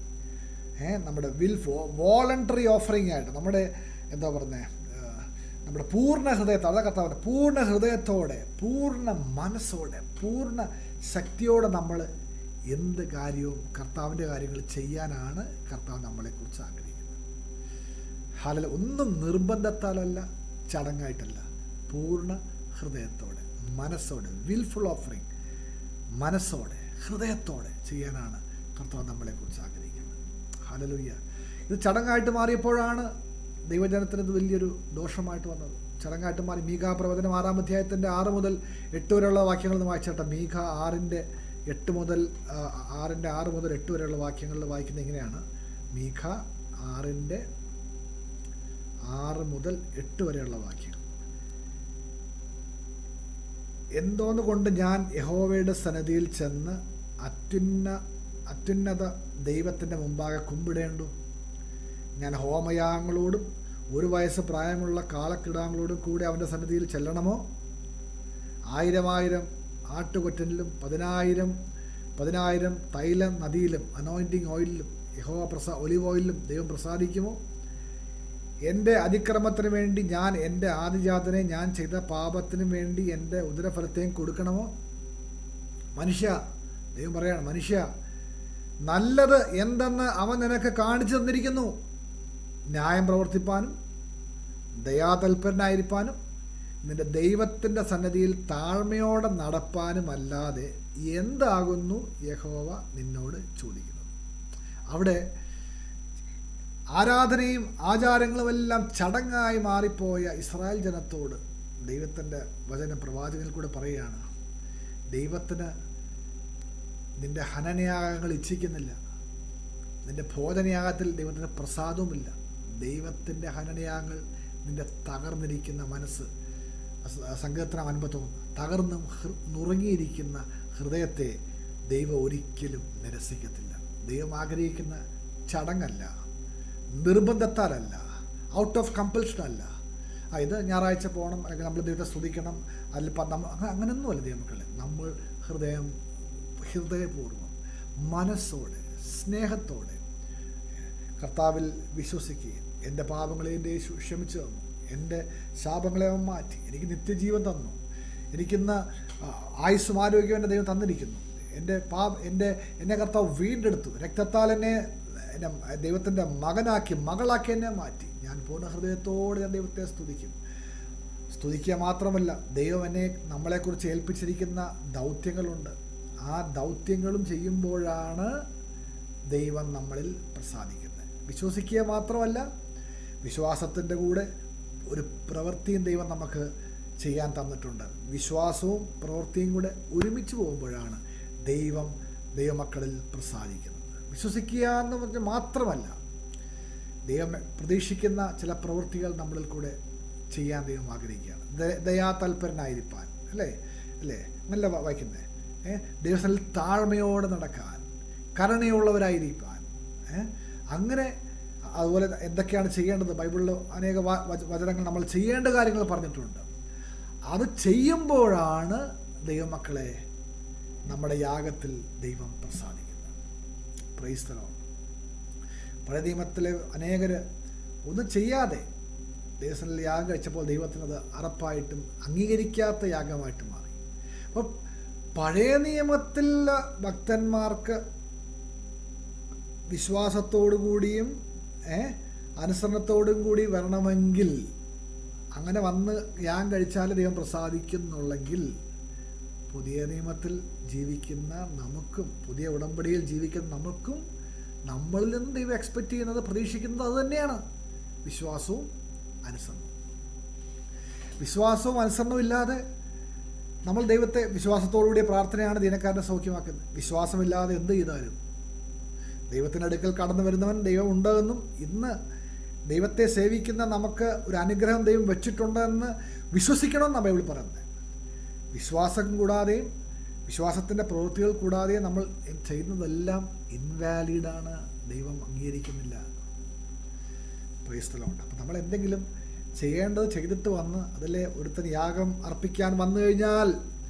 ഏ നമ്മുടെ വിൽ വോളണ്ടറി ഓഫറിംഗ് ആയിട്ട് നമ്മുടെ എന്താ പറയുന്നത് നമ്മുടെ പൂർണ്ണ ഹൃദയത്തോടെ അതാ കർത്താവിൻ്റെ പൂർണ്ണ ഹൃദയത്തോടെ പൂർണ്ണ മനസ്സോടെ പൂർണ്ണ ശക്തിയോടെ നമ്മൾ എന്ത് കാര്യവും കർത്താവിൻ്റെ കാര്യങ്ങൾ ചെയ്യാനാണ് കർത്താവ് നമ്മളെക്കുറിച്ച് ആഗ്രഹിക്കുന്നത് ഹാലല ഒന്നും നിർബന്ധത്താലല്ല ചടങ്ങായിട്ടല്ല പൂർണ്ണ ഹൃദയത്തോടെ മനസ്സോടെ വിൽഫുൾ ഓഫറിങ് മനസ്സോടെ ഹൃദയത്തോടെ ചെയ്യാനാണ് കർത്താവ് നമ്മളെക്കുറിച്ച് ആഗ്രഹിക്കുന്നത് ഹാലലുയ്യ ഇത് ചടങ്ങായിട്ട് മാറിയപ്പോഴാണ് ദൈവജനത്തിന് ഇത് വലിയൊരു ദോഷമായിട്ട് വന്നത് ചടങ്ങായിട്ട് മാറി മീഘ പ്രവചനം ആറാം അധ്യായത്തിൻ്റെ ആറ് മുതൽ എട്ട് വരെയുള്ള വാക്യങ്ങൾ ഒന്ന് വായിച്ചേട്ടെ മീഘ ആറിൻ്റെ എട്ട് മുതൽ ആ, ആറിൻ്റെ ആറ് മുതൽ എട്ട് വരെയുള്ള വാക്യങ്ങളിൽ വായിക്കുന്നത് ഇങ്ങനെയാണ് മീഘ ആറിൻ്റെ ആറ് മുതൽ എട്ട് വരെയുള്ള വാക്യം എന്തോന്ന് കൊണ്ട് ഞാൻ യഹോവയുടെ സന്നദ്ധിയിൽ ചെന്ന് അത്യുന്ന അത്യുന്നത ദൈവത്തിൻ്റെ മുമ്പാകെ കുമ്പിടേണ്ടു ഞാൻ ഹോമയാഗങ്ങളോടും ഒരു വയസ്സ് പ്രായമുള്ള കാളക്കിടാങ്ങളോടും കൂടെ അവൻ്റെ സന്നിധിയിൽ ചെല്ലണമോ ആയിരം ആയിരം ആട്ടുകൊറ്റനിലും പതിനായിരം പതിനായിരം തൈലം നദിയിലും അനോയിൻറ്റിങ് ഓയിലിലും യഹോവ പ്രസാ ഒലിവ് ഓയിലിലും ദൈവം പ്രസാദിക്കുമോ എൻ്റെ അതിക്രമത്തിന് വേണ്ടി ഞാൻ എൻ്റെ ആദിജാതനെ ഞാൻ ചെയ്ത പാപത്തിനു വേണ്ടി എൻ്റെ ഉദരഫലത്തെയും കൊടുക്കണമോ മനുഷ്യ ദൈവം പറയാണ് മനുഷ്യ നല്ലത് എന്തെന്ന് അവൻ നിനക്ക് കാണിച്ചു തന്നിരിക്കുന്നു ന്യായം പ്രവർത്തിപ്പാനും ദയാതൽപരനായിരിക്കാനും നിന്റെ ദൈവത്തിൻ്റെ സന്നദ്ധിയിൽ താഴ്മയോടെ നടപ്പാനും അല്ലാതെ എന്താകുന്നു യഹോവ നിന്നോട് ചോദിക്കുന്നത് അവിടെ ആരാധനയും ആചാരങ്ങളുമെല്ലാം ചടങ്ങായി മാറിപ്പോയ ഇസ്രായേൽ ജനത്തോട് ദൈവത്തിൻ്റെ വചന പ്രവാചകനിൽ കൂടെ പറയുകയാണ് ദൈവത്തിന് നിന്റെ ഹനനയാഗങ്ങൾ ഇച്ഛിക്കുന്നില്ല നിന്റെ ഭോജനയാഗത്തിൽ ദൈവത്തിന് പ്രസാദവുമില്ല ദൈവത്തിൻ്റെ ഹനനയാഗങ്ങൾ നിന്റെ തകർന്നിരിക്കുന്ന മനസ്സ് സ- സങ്കീർത്തനം അൻപത്തൊന്ന് തകർന്നും ഹൃ- നുറുങ്ങിയിരിക്കുന്ന ഹൃദയത്തെ ദൈവം ഒരിക്കലും നിരസിക്കത്തില്ല ദൈവം ആഗ്രഹിക്കുന്ന ചടങ്ങല്ല നിർബന്ധത്താലല്ല ഔട്ട് ഓഫ് കമ്പൽഷൻ അല്ല ആ ഇത് ഞായറാഴ്ച പോകണം അല്ലെങ്കിൽ നമ്മൾ ദൈവത്തെ സ്തുതിക്കണം അതിൽ പ- നമ്മ അങ്ങ- അങ്ങനെയൊന്നുമല്ല ദൈവമക്കളെ നമ്മൾ ഹൃദയം ഹൃദയപൂർവ്വം മനസ്സോടെ സ്നേഹത്തോടെ കർത്താവിൽ വിശ്വസിക്കുകയും എൻ്റെ പാപങ്ങളെ എൻ്റെ യേശു ക്ഷമിച്ചു തന്നു എൻ്റെ ശാപങ്ങളെ അവൻ മാറ്റി എനിക്ക് നിത്യജീവൻ തന്നു എനിക്കിന്ന് ആ, ആയുസ്സും ആരോഗ്യവും എൻ്റെ ദൈവം തന്നിരിക്കുന്നു എൻ്റെ പാ എൻ്റെ എന്നെ കർത്താവ് വീണ്ടെടുത്തു രക്തത്താൽ എന്നെ എന്നെ ദൈവത്തിൻ്റെ മകനാക്കി മകളാക്കി എന്നെ മാറ്റി ഞാൻ പൂർണ്ണ ഹൃദയത്തോടെ ഞാൻ ദൈവത്തെ സ്തുതിക്കും സ്തുതിക്കുക മാത്രമല്ല ദൈവം എന്നെ നമ്മളെക്കുറിച്ച് ഏൽപ്പിച്ചിരിക്കുന്ന ദൗത്യങ്ങളുണ്ട് ആ ദൗത്യങ്ങളും ചെയ്യുമ്പോഴാണ് ദൈവം നമ്മളിൽ പ്രസാദിക്കുന്നത് വിശ്വസിക്കുക മാത്രമല്ല വിശ്വാസത്തിൻ്റെ കൂടെ ഒരു പ്രവൃത്തിയും ദൈവം നമുക്ക് ചെയ്യാൻ തന്നിട്ടുണ്ട് വിശ്വാസവും പ്രവൃത്തിയും കൂടെ ഒരുമിച്ച് പോകുമ്പോഴാണ് ദൈവം ദൈവമക്കളിൽ പ്രസാദിക്കുന്നത് വിശ്വസിക്കുക എന്ന് പറഞ്ഞാൽ മാത്രമല്ല ദൈവം പ്രതീക്ഷിക്കുന്ന ചില പ്രവൃത്തികൾ നമ്മളിൽ കൂടെ ചെയ്യാൻ ദൈവം ആഗ്രഹിക്കുകയാണ് ദ- ദയാതൽപരനായിരിക്കാൻ അല്ലേ അല്ലേ നല്ല വായിക്കുന്നേ ഏ ദൈവസ്ഥലിൽ താഴ്മയോടെ നടക്കാൻ കരുണയുള്ളവരായിരിക്കാൻ ഏ അങ്ങനെ അതുപോലെ എന്തൊക്കെയാണ് ചെയ്യേണ്ടത് ബൈബിളിൽ അനേക വ- വച- വചനങ്ങൾ നമ്മൾ ചെയ്യേണ്ട കാര്യങ്ങൾ പറഞ്ഞിട്ടുണ്ട് അത് ചെയ്യുമ്പോഴാണ് ദൈവമക്കളെ നമ്മുടെ യാഗത്തിൽ ദൈവം പ്രസാദിക്കുന്നത് പ്രൈസ്തലോ പഴയ നിയമത്തിലെ അനേകർ ഒന്നും ചെയ്യാതെ ദൈവസ്ഥലിൽ യാഗം കഴിച്ചപ്പോൾ ദൈവത്തിനത് അറപ്പായിട്ടും അംഗീകരിക്കാത്ത യാഗമായിട്ട് മാറി അപ്പോൾ പഴയ നിയമത്തിലെ ഭക്തന്മാർക്ക് വിശ്വാസത്തോടു കൂടിയും ഏ, അനുസരണത്തോടും കൂടി വരണമെങ്കിൽ അങ്ങനെ വന്ന് യാഗം കഴിച്ചാൽ ദൈവം പ്രസാദിക്കുന്നുള്ളെങ്കിൽ പുതിയ നിയമത്തിൽ ജീവിക്കുന്ന നമുക്കും പുതിയ ഉടമ്പടിയിൽ ജീവിക്കുന്ന നമുക്കും നമ്മളിൽ നിന്ന് ദൈവം എക്സ്പെക്റ്റ് ചെയ്യുന്നത് പ്രതീക്ഷിക്കുന്നത് അത് തന്നെയാണ് വിശ്വാസവും അനുസരണവും വിശ്വാസവും അനുസരണവും ഇല്ലാതെ നമ്മൾ ദൈവത്തെ വിശ്വാസത്തോടുകൂടിയ പ്രാർത്ഥനയാണ് ദീനക്കാരനെ സൗഖ്യമാക്കുന്നത് വിശ്വാസമില്ലാതെ എന്ത് ചെയ്താലും ദൈവത്തിൻ്റെ അടുക്കൽ കടന്നു വരുന്നവൻ ദൈവം ഉണ്ടെന്നും ഇന്ന് ദൈവത്തെ സേവിക്കുന്ന നമുക്ക് ഒരു അനുഗ്രഹം ദൈവം വെച്ചിട്ടുണ്ടെന്ന് വിശ്വസിക്കണമെന്നാണ് ബൈബിൾ പറയുന്നത് വിശ്വാസം കൂടാതെയും വിശ്വാസത്തിൻ്റെ പ്രവൃത്തികൾ കൂടാതെയും നമ്മൾ ചെയ്യുന്നതെല്ലാം ഇൻവാലിഡാണ് ദൈവം അംഗീകരിക്കുന്നില്ല പ്രയസ്ഥലമുണ്ട് അപ്പം നമ്മൾ എന്തെങ്കിലും ചെയ്യേണ്ടത് ചെയ്തിട്ട് വന്ന് അതിലെ ഒരുത്തൻ യാഗം അർപ്പിക്കാൻ വന്നു കഴിഞ്ഞാൽ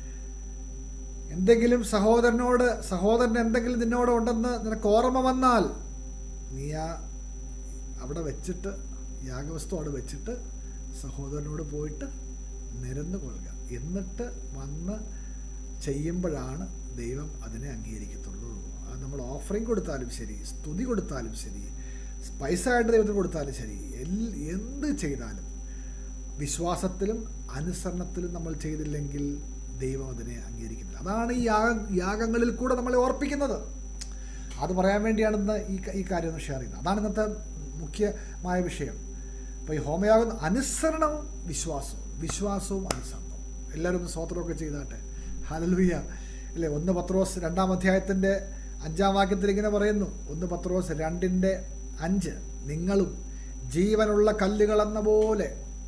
എന്തെങ്കിലും സഹോദരനോട് സഹോദരൻ എന്തെങ്കിലും നിന്നോട് ഉണ്ടെന്ന് നിനക്ക് ഓർമ്മ വന്നാൽ നീ ആ അവിടെ വെച്ചിട്ട് യാഗവസ്തു അവിടെ വെച്ചിട്ട് സഹോദരനോട് പോയിട്ട് നിരന്നു കൊള്ളുക എന്നിട്ട് വന്ന് ചെയ്യുമ്പോഴാണ് ദൈവം അതിനെ അംഗീകരിക്കത്തുള്ളൂ അത് നമ്മൾ ഓഫറിങ് കൊടുത്താലും ശരി സ്തുതി കൊടുത്താലും ശരി പൈസ ആയിട്ട് ദൈവത്തിന് കൊടുത്താലും ശരി എൽ- എന്ത് ചെയ്താലും വിശ്വാസത്തിലും അനുസരണത്തിലും നമ്മൾ ചെയ്തില്ലെങ്കിൽ ദൈവം അതിനെ അംഗീകരിക്കുന്നില്ല അതാണ് ഈ യാഗ യാഗങ്ങളിൽ കൂടെ നമ്മളെ ഓർപ്പിക്കുന്നത് അത് പറയാൻ വേണ്ടിയാണ് ഇന്ന് ഈ ക- ഈ കാര്യം ഒന്ന് ഷെയർ ചെയ്യുന്നത് അതാണ് ഇന്നത്തെ മുഖ്യമായ വിഷയം അപ്പോൾ ഈ ഹോമയാഗം അനുസരണവും വിശ്വാസവും വിശ്വാസവും അനുസരണവും എല്ലാവരും ഒന്ന് സ്വോത്രമൊക്കെ ചെയ്താട്ടെ ഹലലുയ്യ അല്ലേ ഒന്ന് പത്രോസ് രണ്ടാം അധ്യായത്തിൻ്റെ അഞ്ചാം വാക്യത്തിൽ ഇങ്ങനെ പറയുന്നു ഒന്ന് പത്രോസ് രണ്ടിൻ്റെ അഞ്ച് നിങ്ങളും ജീവനുള്ള കല്ലുകളെന്ന പോലെ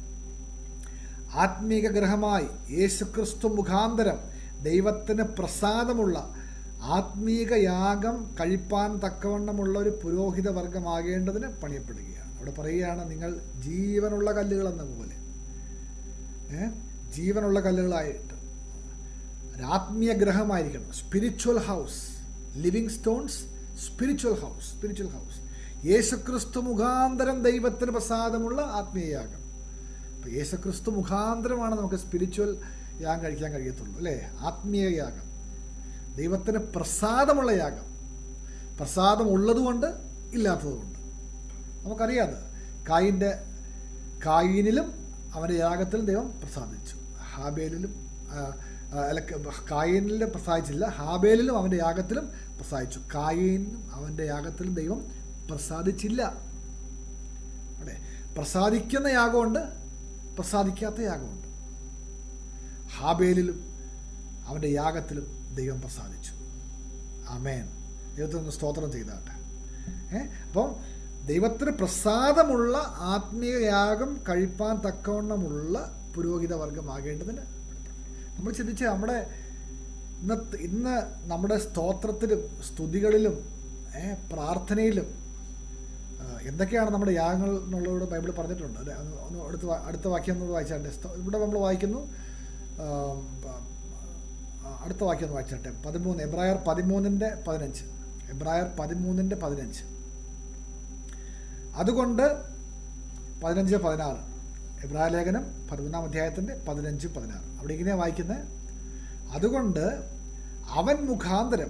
ആത്മീക ഗ്രഹമായി യേശുക്രിസ്തു മുഖാന്തരം ദൈവത്തിന് പ്രസാദമുള്ള ആത്മീക യാഗം കഴിപ്പാൻ തക്കവണ്ണമുള്ള ഒരു പുരോഹിത വർഗമാകേണ്ടതിന് പണിയപ്പെടുകയാണ് അവിടെ പറയുകയാണ് നിങ്ങൾ ജീവനുള്ള കല്ലുകൾ എന്ന പോലെ ഏ? ജീവനുള്ള കല്ലുകളായിട്ട് ഒരു ആത്മീയ ഗ്രഹമായിരിക്കണം spiritual house living stones spiritual house spiritual house യേശുക്രിസ്തു മുഖാന്തരം ദൈവത്തിന് പ്രസാദമുള്ള ആത്മീയ യാഗം അപ്പോൾ യേശുക്രിസ്തു മുഖാന്തരമാണ് നമുക്ക് സ്പിരിച്വൽ യാഗം കഴിക്കാൻ കഴിയത്തുള്ളൂ അല്ലേ ആത്മീയ യാഗം ദൈവത്തിന് പ്രസാദമുള്ള യാഗം പ്രസാദം ഉള്ളതുകൊണ്ട് ഇല്ലാത്തതുകൊണ്ട് നമുക്കറിയാതെ കായിൻ്റെ കായിനിലും അവൻ്റെ യാഗത്തിലും ദൈവം പ്രസാദിച്ചു ഹാബേലിലും ആ, ആ, അല്ല കായിനിലും പ്രസാദിച്ചില്ല ഹാബേലിലും അവൻ്റെ യാഗത്തിലും പ്രസാദിച്ചു കായിനും അവൻ്റെ യാഗത്തിലും ദൈവം പ്രസാദിച്ചില്ല അതെ പ്രസാദിക്കുന്ന യാഗമുണ്ട് പ്രസാദിക്കാത്ത യാഗമുണ്ട് ഹാബേലിലും അവൻ്റെ യാഗത്തിലും ദൈവം പ്രസാദിച്ചു ആമേൻ ദൈവത്തിന് സ്തോത്രം ചെയ്താട്ടെ ഏ അപ്പം ദൈവത്തിന് പ്രസാദമുള്ള ആത്മീയ യാഗം കഴിപ്പാൻ തക്കവണ്ണമുള്ള പുരോഹിത വർഗമാകേണ്ടതിന് നമ്മൾ ചിന്തിച്ച് നമ്മുടെ ഇന്നത്തെ ഇന്ന് നമ്മുടെ സ്തോത്രത്തിലും സ്തുതികളിലും ഏ, പ്രാർത്ഥനയിലും ആ, എന്തൊക്കെയാണ് നമ്മുടെ യാഗങ്ങൾ എന്നുള്ളതോട് ബൈബിൾ പറഞ്ഞിട്ടുണ്ട് അല്ലേ ഒന്ന് ഒന്ന് അടുത്ത വാ- അടുത്ത വാക്യം ഒന്ന് വായിച്ചാട്ടെ സ്തോ- ഇവിടെ നമ്മൾ വായിക്കുന്നു ആ, പ- ആ, അടുത്ത വാക്യം ഒന്ന് വായിച്ചാട്ടെ പതിമൂന്ന് എബ്രായർ പതിമൂന്നിൻ്റെ പതിനഞ്ച് എബ്രായർ പതിമൂന്നിൻ്റെ പതിനഞ്ച് അതുകൊണ്ട് പതിനഞ്ച് പതിനാറ് എബ്രായ ലേഖനം പതിമൂന്നാം അധ്യായത്തിൻ്റെ പതിനഞ്ച് പതിനാറ് അവിടെ ഇങ്ങനെയാണ് വായിക്കുന്നത് അതുകൊണ്ട് അവൻ മുഖാന്തരം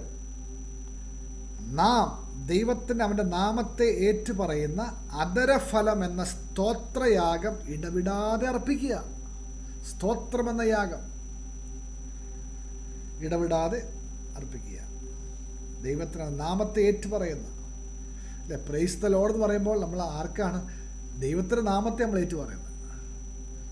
നാം ദൈവത്തിന് അവൻ്റെ നാമത്തെ ഏറ്റുപറയുന്ന അതരഫലം എന്ന സ്തോത്രയാഗം ഇടവിടാതെ അർപ്പിക്കുക സ്തോത്രം എന്ന യാഗം ഇടവിടാതെ അർപ്പിക്കുക ദൈവത്തിന് നാമത്തെ ഏറ്റുപറയുന്ന അല്ലെ പ്രൈസ് ദ ലോഡ് എന്ന് പറയുമ്പോൾ നമ്മൾ ആർക്കാണ് ദൈവത്തിൻ്റെ നാമത്തെ നമ്മൾ ഏറ്റു പറയുന്നത്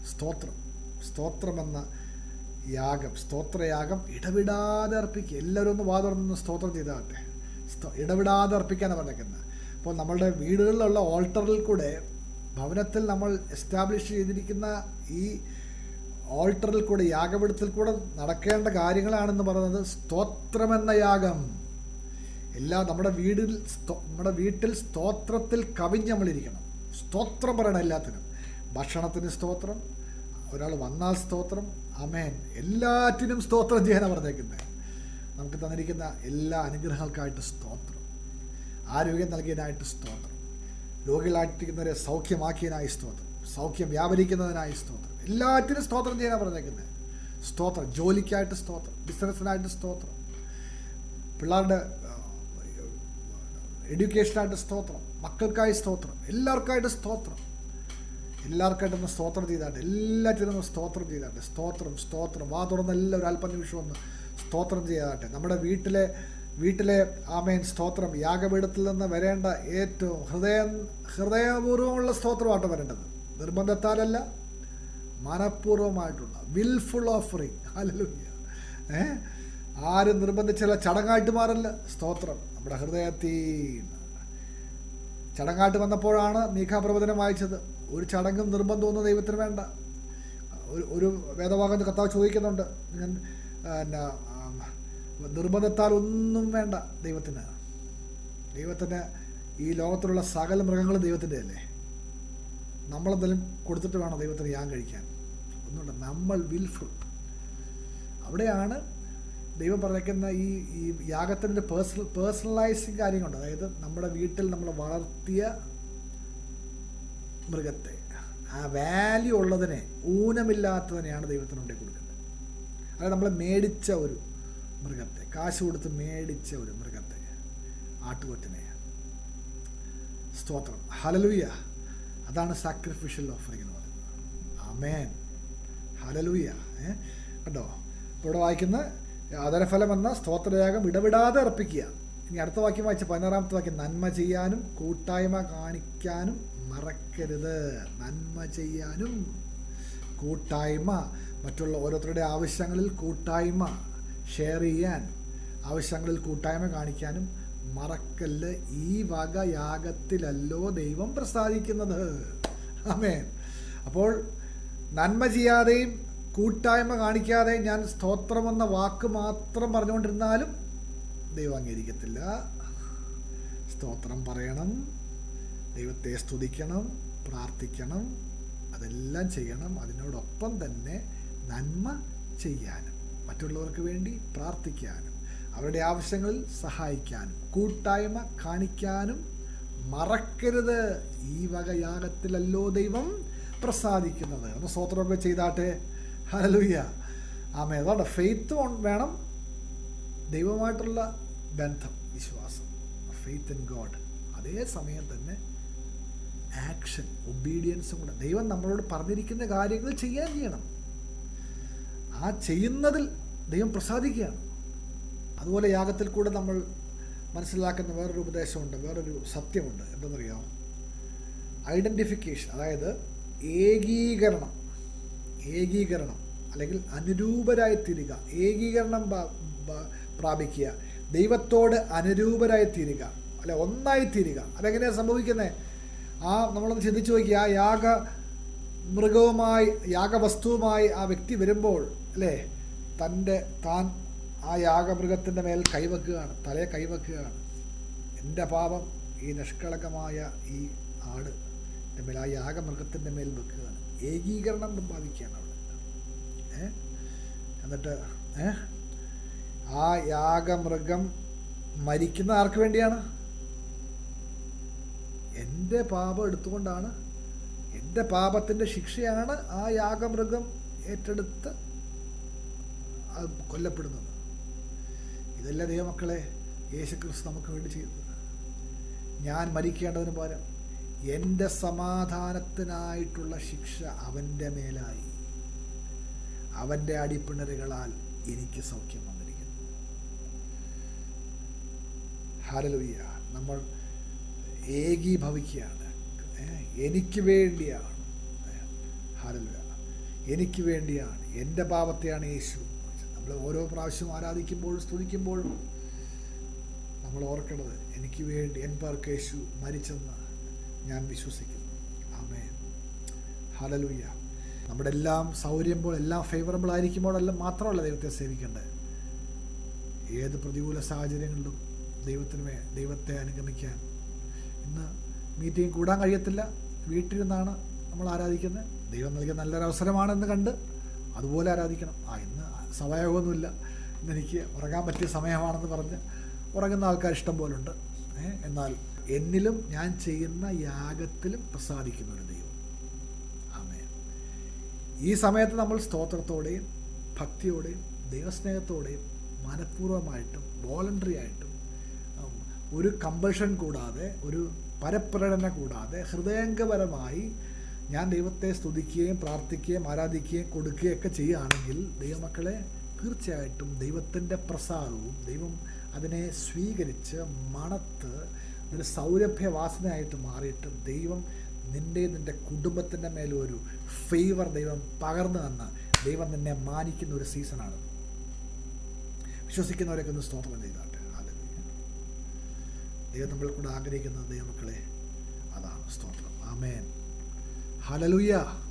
സ്തോത്രം സ്തോത്രമെന്ന യാഗം സ്തോത്രയാഗം ഇടവിടാതെ അർപ്പിക്കുക എല്ലാവരും ഒന്ന് വാതുറന്ന് സ്തോത്രം ചെയ്താട്ടെ സ്തോ- ഇടവിടാതെ അർപ്പിക്കാനാണ് പറഞ്ഞേക്കുന്നത് അപ്പോൾ നമ്മളുടെ വീടുകളിലുള്ള ഓൾട്ടറിൽ കൂടെ ഭവനത്തിൽ നമ്മൾ എസ്റ്റാബ്ലിഷ് ചെയ്തിരിക്കുന്ന ഈ ഓൾട്ടറിൽ കൂടെ യാഗപീഠത്തിൽ കൂടെ നടക്കേണ്ട കാര്യങ്ങളാണെന്ന് പറയുന്നത് സ്തോത്രമെന്ന യാഗം എല്ലാ നമ്മുടെ വീടിൽ സ്തോ- നമ്മുടെ വീട്ടിൽ സ്തോത്രത്തിൽ കവിഞ്ഞ് നമ്മളിരിക്കണം സ്തോത്രം പറയണം എല്ലാത്തിനും ഭക്ഷണത്തിന് സ്തോത്രം ഒരാൾ വന്നാൽ സ്തോത്രം അമേൻ എല്ലാറ്റിനും സ്തോത്രം ചെയ്യാനാണ് പറഞ്ഞേക്കുന്നത് നമുക്ക് തന്നിരിക്കുന്ന എല്ലാ അനുഗ്രഹങ്ങൾക്കായിട്ട് സ്തോത്രം ആരോഗ്യം നൽകിയതിനായിട്ട് സ്തോത്രം രോഗികളായിട്ടിരിക്കുന്നവരെ സൗഖ്യമാക്കിയതിനായി സ്തോത്രം സൗഖ്യം വ്യാപരിക്കുന്നതിനായി സ്തോത്രം എല്ലാറ്റിനും സ്തോത്രം ചെയ്യാനാണ് പറഞ്ഞേക്കുന്നത് സ്തോത്രം ജോലിക്കായിട്ട് സ്തോത്രം ബിസിനസ്സിനായിട്ട് സ്തോത്രം പിള്ളേരുടെ എഡ്യൂക്കേഷനായിട്ട് സ്തോത്രം മക്കൾക്കായി സ്തോത്രം എല്ലാവർക്കായിട്ട് സ്തോത്രം എല്ലാവർക്കായിട്ടൊന്ന് സ്തോത്രം ചെയ്താട്ടെ എല്ലാറ്റിനും ഒന്ന് സ്തോത്രം ചെയ്താട്ടെ സ്തോത്രം സ്തോത്രം വാ തുറന്ന് എല്ലാവരും അല്പനിമിഷം ഒന്ന് സ്തോത്രം ചെയ്യാട്ടെ നമ്മുടെ വീട്ടിലെ വീട്ടിലെ ആമേൻ സ്തോത്രം യാഗപീഠത്തിൽ നിന്ന് വരേണ്ട ഏറ്റവും ഹൃദയം ഹൃദയപൂർവ്വമുള്ള സ്തോത്രമായിട്ട് വരേണ്ടത് നിർബന്ധത്താലല്ല മനഃപൂർവ്വമായിട്ടുള്ള വിൽഫുൾ ഓഫറിങ് ഹല്ലേലൂയ ഏ ആരും നിർബന്ധിച്ചല്ല ചടങ്ങായിട്ട് മാറില്ല സ്തോത്രം നമ്മുടെ ഹൃദയത്തിൽ നിന്ന്. ചടങ്ങായിട്ട് വന്നപ്പോഴാണ് മീഖാപ്രവചനം വായിച്ചത് ഒരു ചടങ്ങും നിർബന്ധമൊന്നും ദൈവത്തിന് വേണ്ട ഒരു ഒരു വേദഭാഗം കർത്താവ് ചോദിക്കുന്നുണ്ട് ഞാൻ എന്നാ ആം, നിർബന്ധത്താൽ ഒന്നും വേണ്ട ദൈവത്തിന് ദൈവത്തിന് ഈ ലോകത്തിലുള്ള സകല മൃഗങ്ങളും ദൈവത്തിൻ്റെ അല്ലേ നമ്മളെന്തെങ്കിലും കൊടുത്തിട്ട് വേണം ദൈവത്തിന് ഞാൻ കഴിക്കാൻ ഒന്നുമില്ല നമ്മൾ വിൽഫുൾ അവിടെയാണ് ദൈവം പറഞ്ഞേക്കുന്ന ഈ ഈ യാഗത്തിൻ്റെ പേഴ്സണൽ പേഴ്സണലൈസിങ് കാര്യങ്ങളുണ്ട് അതായത് നമ്മുടെ വീട്ടിൽ നമ്മൾ വളർത്തിയ മൃഗത്തെ ആ വാല്യൂ ഉള്ളതിനെ ഊനമില്ലാത്തതിനെയാണ് ദൈവത്തിന് കൊണ്ടേ കൊടുക്കുന്നത് അതായത് നമ്മൾ മേടിച്ച ഒരു മൃഗത്തെ കാശ് കൊടുത്ത് മേടിച്ച ഒരു മൃഗത്തെ ആട്ടുകൊറ്റനെ സ്തോത്രം ഹലലുയ്യ അതാണ് സാക്രിഫിഷ്യൽ ഓഫറിംഗ് എന്ന് പറയുന്നത് ആമേൻ ഹലലുയ്യ ഏ കണ്ടോ ഇപ്പോൾ ഇവിടെ വായിക്കുന്ന ആദരഫലം എന്ന സ്തോത്രയാഗം ഇടവിടാതെ അർപ്പിക്കുക ഇനി അടുത്ത വാക്യം വായിച്ച പതിനാറാമത്തെ വാക്യം നന്മ ചെയ്യാനും കൂട്ടായ്മ കാണിക്കാനും മറക്കരുത് നന്മ ചെയ്യാനും കൂട്ടായ്മ മറ്റുള്ള ഓരോരുത്തരുടെ ആവശ്യങ്ങളിൽ കൂട്ടായ്മ ഷെയർ ചെയ്യാൻ ആവശ്യങ്ങളിൽ കൂട്ടായ്മ കാണിക്കാനും മറക്കല്ല് ഈ വക യാഗത്തിലല്ലോ ദൈവം പ്രസാദിക്കുന്നത് ആമേൻ അപ്പോൾ നന്മ ചെയ്യാതെയും കൂട്ടായ്മ കാണിക്കാതെ ഞാൻ സ്തോത്രമെന്ന വാക്ക് മാത്രം പറഞ്ഞുകൊണ്ടിരുന്നാലും ദൈവം അംഗീകരിക്കത്തില്ല സ്തോത്രം പറയണം ദൈവത്തെ സ്തുതിക്കണം പ്രാർത്ഥിക്കണം അതെല്ലാം ചെയ്യണം അതിനോടൊപ്പം തന്നെ നന്മ ചെയ്യാനും മറ്റുള്ളവർക്ക് വേണ്ടി പ്രാർത്ഥിക്കാനും അവരുടെ ആവശ്യങ്ങളിൽ സഹായിക്കാനും കൂട്ടായ്മ കാണിക്കാനും മറക്കരുത് ഈ വക യാഗത്തിലല്ലോ ദൈവം പ്രസാദിക്കുന്നത് ഒന്ന് സ്തോത്രമൊക്കെ ചെയ്താട്ടെ ഹലലുയ്യ ആമേ അതുകൊണ്ട് ഫെയ്ത്ത് വേണം ദൈവമായിട്ടുള്ള ബന്ധം വിശ്വാസം ഫെയ്ത്ത് ഇൻ ഗോഡ് അതേ സമയം തന്നെ ആക്ഷൻ ഒബീഡിയൻസും കൂടെ ദൈവം നമ്മളോട് പറഞ്ഞിരിക്കുന്ന കാര്യങ്ങൾ ചെയ്യാൻ ചെയ്യണം ആ ചെയ്യുന്നതിൽ ദൈവം പ്രസാദിക്കുകയാണ് അതുപോലെ യാഗത്തിൽ കൂടെ നമ്മൾ മനസ്സിലാക്കുന്ന വേറൊരു ഉപദേശമുണ്ട് വേറൊരു സത്യമുണ്ട് എന്തെന്നറിയാമോ ഐഡൻറ്റിഫിക്കേഷൻ അതായത് ഏകീകരണം ഏകീകരണം അല്ലെങ്കിൽ അനുരൂപരായി തീരുക ഏകീകരണം പ- പ- പ്രാപിക്കുക ദൈവത്തോട് അനുരൂപരായി തീരുക അല്ലെ ഒന്നായി തീരുക അതെങ്ങനെയാണ് സംഭവിക്കുന്നത് ആ നമ്മളൊന്ന് ചിന്തിച്ചു നോക്കി ആ യാഗ മൃഗവുമായി യാഗവസ്തുവുമായി ആ വ്യക്തി വരുമ്പോൾ അല്ലേ തൻ്റെ താൻ ആ യാഗമൃഗത്തിൻ്റെ മേൽ കൈവെക്കുകയാണ് തലയെ കൈവെക്കുകയാണ് എൻ്റെ പാപം ഈ നിഷ്കളങ്കമായ ഈ ആട് എൻ്റെ മേൽ ആ യാഗമൃഗത്തിൻ്റെ മേൽ വെക്കുകയാണ് ഏകീകരണം സംഭവിക്കുകയാണ് അവിടെ ഏ എന്നിട്ട് ഏ ആ യാഗമൃഗം മരിക്കുന്ന ആർക്ക് വേണ്ടിയാണ് എൻ്റെ പാപം എടുത്തുകൊണ്ടാണ് എൻ്റെ പാപത്തിൻ്റെ ശിക്ഷയാണ് ആ യാഗമൃഗം ഏറ്റെടുത്ത് അത് കൊല്ലപ്പെടുന്നത് ഇതല്ല ദൈവമക്കളെ യേശുക്രിസ്തു നമുക്ക് വേണ്ടി ചെയ്തത് ഞാൻ മരിക്കേണ്ടതിന് പകരം എൻ്റെ സമാധാനത്തിനായിട്ടുള്ള ശിക്ഷ അവൻ്റെ മേലായി അവൻ്റെ അടിപ്പിണരുകളാൽ എനിക്ക് സൗഖ്യം വന്നിരിക്കുന്നു ഹാലലുയ്യ നമ്മൾ ഏകീഭവിക്കുകയാണ് ഏ, എനിക്ക് വേണ്ടിയാണ് ഹാലലുയ എനിക്ക് വേണ്ടിയാണ് എൻ്റെ പാപത്തെയാണ് യേശു നമ്മൾ ഓരോ പ്രാവശ്യം ആരാധിക്കുമ്പോഴും സ്തുതിക്കുമ്പോഴും നമ്മൾ ഓർക്കേണ്ടത് എനിക്ക് വേണ്ടി എൻ പേർക്ക് യേശു മരിച്ചെന്ന് ഞാൻ വിശ്വസിക്കുന്നു ആമേൻ ഹലലൂയ നമ്മുടെ എല്ലാം സൗകര്യമ്പോൾ എല്ലാം ഫേവറബിൾ ആയിരിക്കുമ്പോഴെല്ലാം മാത്രമല്ല ദൈവത്തെ സേവിക്കേണ്ടത് ഏത് പ്രതികൂല സാഹചര്യങ്ങളിലും ദൈവത്തിന് വേ ദൈവത്തെ അനുഗമിക്കാൻ ഇന്ന് മീറ്റിംഗ് കൂടാൻ കഴിയത്തില്ല വീട്ടിലിരുന്നാണ് നമ്മൾ ആരാധിക്കുന്നത് ദൈവം നൽകിയ നല്ലൊരു അവസരമാണെന്ന് കണ്ട് അതുപോലെ ആരാധിക്കണം ആ ഇന്ന് സമയമൊന്നുമില്ല ഇന്ന് എനിക്ക് ഉറങ്ങാൻ പറ്റിയ സമയമാണെന്ന് പറഞ്ഞ് ഉറങ്ങുന്ന ആൾക്കാർ ഇഷ്ടം പോലുണ്ട് ഏ, എന്നാൽ എന്നിലും ഞാൻ ചെയ്യുന്ന യാഗത്തിലും പ്രസാദിക്കുന്ന ഒരു ദൈവം ആമേൻ ഈ സമയത്ത് നമ്മൾ സ്തോത്രത്തോടെയും ഭക്തിയോടെയും ദൈവസ്നേഹത്തോടെയും മനഃപൂർവ്വമായിട്ടും വോളണ്ടറി ആയിട്ടും ഉം, ഒരു കമ്പൾഷൻ കൂടാതെ ഒരു പരപ്രേരണ കൂടാതെ ഹൃദയംഗപരമായി ഞാൻ ദൈവത്തെ സ്തുതിക്കുകയും പ്രാർത്ഥിക്കുകയും ആരാധിക്കുകയും കൊടുക്കുകയും ഒക്കെ ചെയ്യുകയാണെങ്കിൽ ദൈവമക്കളെ തീർച്ചയായിട്ടും ദൈവത്തിൻ്റെ പ്രസാദവും ദൈവം അതിനെ സ്വീകരിച്ച് മണത്ത് ഒരു സൗരഭ്യവാസനയായിട്ട് മാറിയിട്ട് ദൈവം നിൻ്റെ നിൻ്റെ കുടുംബത്തിൻ്റെ മേലും ഒരു ഫേവർ ദൈവം പകർന്നു തന്ന് ദൈവം നിന്നെ മാനിക്കുന്ന ഒരു സീസണാണ് വിശ്വസിക്കുന്നവരൊക്കെ ഒന്ന് സ്തോത്രം ചെയ്താട്ടെ ഹല്ലേലൂയ. ദൈവം നമ്മൾ കൂടെ ആഗ്രഹിക്കുന്ന ദൈവമക്കളെ അതാണ് സ്തോത്രം ആമേൻ ഹലലുയ്യ